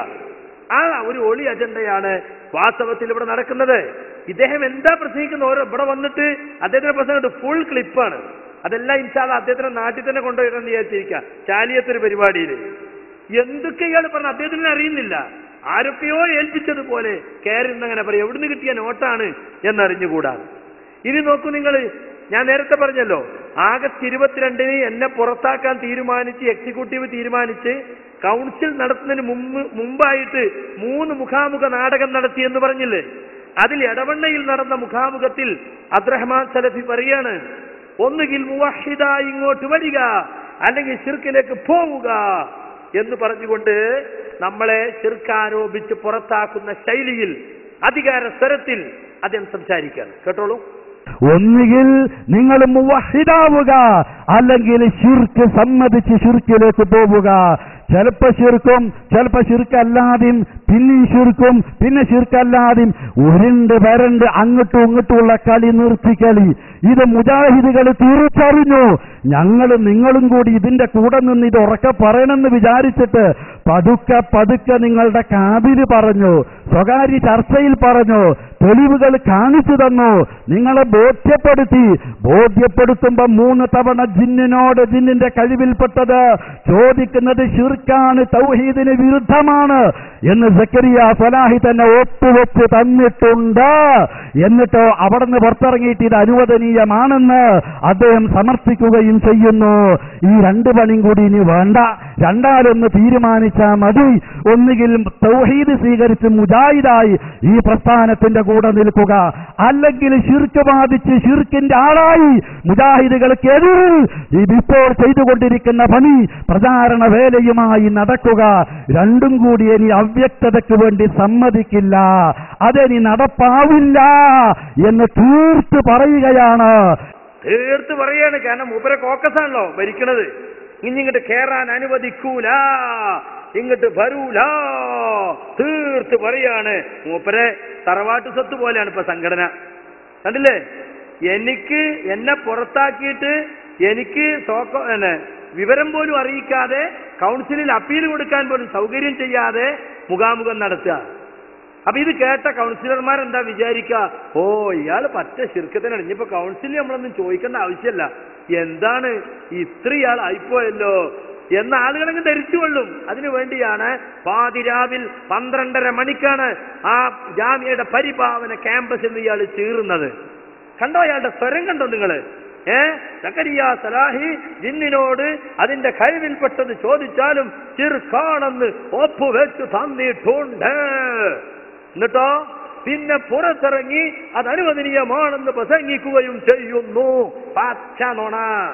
ആ ഒരു ഒളി അജണ്ടയാണ് വാസ്തവത്തിൽ ഇവിടെ നടക്കുന്നത് ഇദ്ദേഹം എന്താ പ്രസംഗിക്കുന്ന ഓരോ ഇവിടെ വന്നിട്ട് അദ്ദേഹത്തിന്റെ പ്രസംഗം ഫുൾ ക്ലിപ്പാണ് അതെല്ലാം ഇൻഷാല്ല അദ്ദേഹത്തിന്റെ നാട്ടിൽ തന്നെ കൊണ്ടുപോയിട്ടെന്ന് വിചാരിച്ചിരിക്കുക ചാലിയത്തൊരു പരിപാടിയിൽ എന്തൊക്കെ ഇയാൾ പറഞ്ഞ അദ്ദേഹത്തിന് അറിയുന്നില്ല ആരൊക്കെയോ ഏൽപ്പിച്ചതുപോലെ കയറി അങ്ങനെ പറയും എവിടുന്ന് കിട്ടിയ നോട്ടാണ് എന്നറിഞ്ഞുകൂടാ ഇനി നോക്കൂ നിങ്ങൾ ഞാൻ നേരത്തെ പറഞ്ഞല്ലോ ആഗസ്റ്റ് ഇരുപത്തിരണ്ടിന് എന്നെ പുറത്താക്കാൻ തീരുമാനിച്ച് എക്സിക്യൂട്ടീവ് തീരുമാനിച്ച് കൗൺസിൽ നടത്തുന്നതിന് മുമ്പ് മുമ്പായിട്ട് മൂന്ന് മുഖാമുഖ നാടകം നടത്തി എന്ന് പറഞ്ഞില്ലേ അതിൽ എടവണ്ണയിൽ നടന്ന മുഖാമുഖത്തിൽ അബ്രഹ്മാൻ സലഫി പറയാണ് ഒന്നുകിൽ മുവഹിദ ഇങ്ങോട്ട് വരിക അല്ലെങ്കിൽ ഷിർക്കിലേക്ക് പോവുക എന്ന് പറഞ്ഞുകൊണ്ട് നമ്മളെ ഷിർക്കാരോപിച്ച് പുറത്താക്കുന്ന ശൈലിയിൽ അധികാര സ്വരത്തിൽ അദ്ദേഹം സംസാരിക്കുകയാണ് കേട്ടോളൂ ഒന്നുകിൽ നിങ്ങൾ മുവഹിദാവുക അല്ലെങ്കിൽ ഷിർക്ക് സമ്മതിച്ച് ഷിർക്കിലേക്ക് പോവുക ചിലപ്പോ ശിർക്കും ചിലപ്പോ ശിർക്കല്ലാതെയും പിന്നെയും ശിർക്കും പിന്നെ ശിർക്കല്ലാതെയും ഉരുണ്ട് വരണ്ട് അങ്ങോട്ടും ഇങ്ങോട്ടുമുള്ള കളി നിർത്തി കളി ഇത് മുജാഹിദുകൾ തിരിച്ചറിഞ്ഞു ഞങ്ങളും നിങ്ങളും കൂടി ഇതിന്റെ കൂടെ നിന്ന് ഇത് ഉറക്കെ പറയണമെന്ന് വിചാരിച്ചിട്ട് പതുക്കെ പതുക്കെ നിങ്ങളുടെ കാതിര് പറഞ്ഞു സ്വകാര്യ ചർച്ചയിൽ പറഞ്ഞു തെളിവുകൾ കാണിച്ചു തന്നു നിങ്ങളെ ബോധ്യപ്പെടുത്തി ബോധ്യപ്പെടുത്തുമ്പോ മൂന്ന് തവണ ജിന്നിനോട് ജിന്നിന്റെ കഴിവിൽപ്പെട്ടത് ചോദിക്കുന്നത് ഷിർക്കാണ് തൗഹീദിന് വിരുദ്ധമാണ് എന്ന് സക്കരിയ ഫലാഹി തന്നെ ഒപ്പുവെച്ച് തന്നിട്ടുണ്ട് എന്നിട്ടോ അവിടെ നിന്ന് പുറത്തിറങ്ങിയിട്ട് ഇത് അനുവദനീയമാണെന്ന് അദ്ദേഹം സമർത്ഥിക്കുകയും ചെയ്യുന്നു ഈ രണ്ട് പണിയും കൂടി ഇനി വേണ്ട രണ്ടാലൊന്ന് തീരുമാനിച്ചാൽ മതി ഒന്നുകിൽ തൗഹീദ് സ്വീകരിച്ച് മുജാഹിദായി ഈ പ്രസ്ഥാനത്തിന്റെ കൂടെ നിൽക്കുക അല്ലെങ്കിൽ ഷിർക്ക് ബാധിച്ച് ഷിർക്കിന്റെ ആളായി മുജാഹിദുകൾക്ക് എതിരിൽ ഇതിപ്പോൾ ചെയ്തുകൊണ്ടിരിക്കുന്ന പണി പ്രചാരണ വേലയുമായി നടക്കുക രണ്ടും കൂടി ഇനി അവ്യക്തതയ്ക്ക് വേണ്ടി സമ്മതിക്കില്ല അതിനി നടപ്പാവില്ല എന്ന് തീർത്ത് പറയുകയാണ് തീർത്ത് പറയാണ് കാരണം മൂപ്പരെ കോക്കസാണല്ലോ ഭരിക്കണത് ഇനി ഇങ്ങോട്ട് കേറാൻ അനുവദിക്കൂല ഇങ്ങോട്ട് വരൂല തീർത്ത് പറയാണ് മൂപ്പരെ തറവാട്ട് സ്വത്ത് പോലെയാണ് ഇപ്പൊ സംഘടന കണ്ടില്ലേ എനിക്ക് എന്നെ പുറത്താക്കിയിട്ട് എനിക്ക് സോക്ക പിന്നെ വിവരം പോലും അറിയിക്കാതെ കൗൺസിലിൽ അപ്പീൽ കൊടുക്കാൻ പോലും സൗകര്യം ചെയ്യാതെ മുഖാമുഖം നടത്തുക അപ്പൊ ഇത് കേട്ട കൗൺസിലർമാർ എന്താ വിചാരിക്കുക ഓ ഇയാൾ പറ്റ ശിർക്കത്തിനാണ് ഇനിയിപ്പോ കൗൺസിലിൽ നമ്മളൊന്നും ചോദിക്കേണ്ട ആവശ്യമല്ല എന്താണ് ഇത്രയാൾ ആയിപ്പോയല്ലോ എന്ന ആളുകളങ്ങ് ധരിച്ചുകൊള്ളും അതിനു വേണ്ടിയാണ് പാതിരാവിൽ പന്ത്രണ്ടര മണിക്കാണ് ആ ജാമ്യയുടെ പരിപാവന ക്യാമ്പസ് എന്ന് ഇയാൾ ചീറുന്നത് കണ്ടോ അയാളുടെ സ്വരം കണ്ടോ നിങ്ങള് ഏ സക്കരിയ സലാഹി ജിന്നിനോട് അതിന്റെ കഴിവിൽപ്പെട്ടത് ചോദിച്ചാലും ചിർക്കാണെന്ന് ഒപ്പുവെച്ച് തന്നിട്ടുണ്ട് എന്നിട്ടോ പിന്നെ പുറത്തിറങ്ങി അത് അനുവദനീയമാണെന്ന് പ്രസംഗിക്കുകയും ചെയ്യുന്നു പച്ച നുണ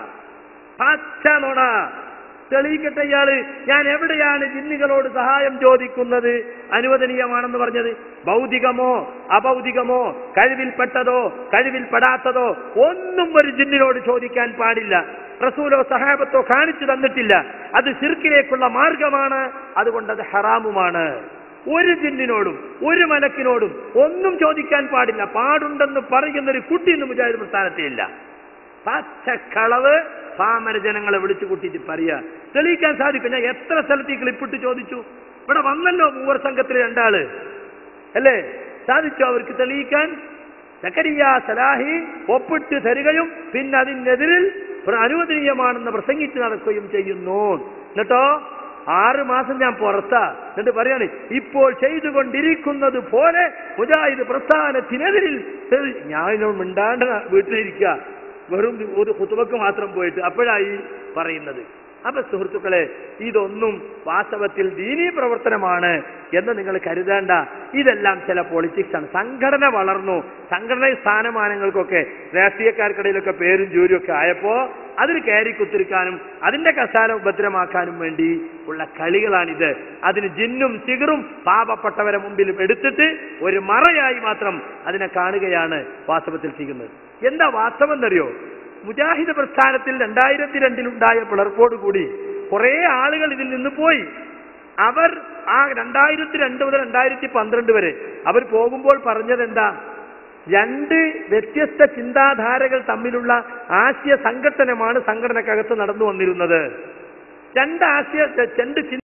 പച്ച നുണ തെളിയിക്കട്ടെ ഇയാള് ഞാൻ എവിടെയാണ് ജിന്നുകളോട് സഹായം ചോദിക്കുന്നത് അനുവദനീയമാണെന്ന് പറഞ്ഞത് ഭൗതികമോ അഭൗതികമോ കഴിവിൽപ്പെട്ടതോ കഴിവിൽപ്പെടാത്തതോ ഒന്നും ഒരു ജിന്നിനോട് ചോദിക്കാൻ പാടില്ല റസൂലോ സഹാബത്തോ കാണിച്ചു തന്നിട്ടില്ല അത് ശിർക്കിലേക്കുള്ള മാർഗമാണ് അതുകൊണ്ട് അത് ഹറാമുമാണ് ഒരു ജിന്നിനോടും ഒരു മലക്കിനോടും ഒന്നും ചോദിക്കാൻ പാടില്ല പാടുണ്ടെന്ന് പറയുന്ന ഒരു കുട്ടി ഇന്ന് മുജാഹിദ് പ്രസ്ഥാനത്തിലില്ല പച്ചക്കളവ് പാമര ജനങ്ങളെ വിളിച്ചു കൂട്ടിയിട്ട് പറയാ തെളിയിക്കാൻ സാധിക്കും ഞാൻ എത്ര സ്ഥലത്ത് ഈ ക്ലിപ്പിട്ട് ചോദിച്ചു ഇവിടെ വന്നല്ലോ മൂവർ സംഘത്തിലെ രണ്ടാള് അല്ലേ സാധിച്ചോ അവർക്ക് തെളിയിക്കാൻ സക്കരിയ സലാഹി ഒപ്പിട്ട് തരികയും പിന്നെ അതിനെതിരിൽ പ്ര- അനുവദനീയമാണെന്ന് പ്രസംഗിച്ച് നടക്കുകയും ചെയ്യുന്നു എന്നിട്ടോ ആറ് മാസം ഞാൻ പുറത്താ എന്നിട്ട് പറയാണ് ഇപ്പോൾ ചെയ്തുകൊണ്ടിരിക്കുന്നത് പോലെ മുജാഹിദ് പ്രസ്ഥാനത്തിനെതിരിൽ തെളി- ഞാൻ ഇതിനോട് മിണ്ടാണ്ട് വീട്ടിലിരിക്കുക വെറും ഒരു കുത്തുവക്ക് മാത്രം പോയിട്ട് അപ്പോഴായി പറയുന്നത് അപ്പൊ സുഹൃത്തുക്കളെ ഇതൊന്നും വാസ്തവത്തിൽ ദീനീ പ്രവർത്തനമാണ് എന്ന് നിങ്ങൾ കരുതേണ്ട ഇതെല്ലാം ചില പൊളിറ്റിക്സ് ആണ് സംഘടന വളർന്നു സംഘടന സ്ഥാനമാനങ്ങൾക്കൊക്കെ രാഷ്ട്രീയക്കാർക്കിടയിലൊക്കെ പേരും ജോലിയും ഒക്കെ ആയപ്പോ അതിൽ കയറി കുത്തിരിക്കാനും അതിന്റെ കസാല ഉപദ്രമാക്കാനും വേണ്ടി ഉള്ള കളികളാണിത് അതിന് ജിന്നും സിഗറും പാപപ്പെട്ടവരെ മുമ്പിൽ എടുത്തിട്ട് ഒരു മറയായി മാത്രം അതിനെ കാണുകയാണ് വാസ്തവത്തിൽ ചെയ്യുന്നത് എന്താ വാസ്തവം എന്നറിയോ മുജാഹിദ് പ്രസ്ഥാനത്തിൽ രണ്ടായിരത്തി രണ്ടിലുണ്ടായ പിളർപ്പോടുകൂടി കുറെ ആളുകൾ ഇതിൽ നിന്ന് പോയി അവർ ആ രണ്ടായിരത്തി രണ്ട് മുതൽ രണ്ടായിരത്തി പന്ത്രണ്ട് വരെ അവർ പോകുമ്പോൾ പറഞ്ഞത് എന്താ രണ്ട് വ്യത്യസ്ത ചിന്താധാരകൾ തമ്മിലുള്ള ആശയ സംഘട്ടനമാണ് സംഘടനക്കകത്ത് നടന്നു വന്നിരുന്നത് രണ്ട് ആശയ രണ്ട് ചിന്ത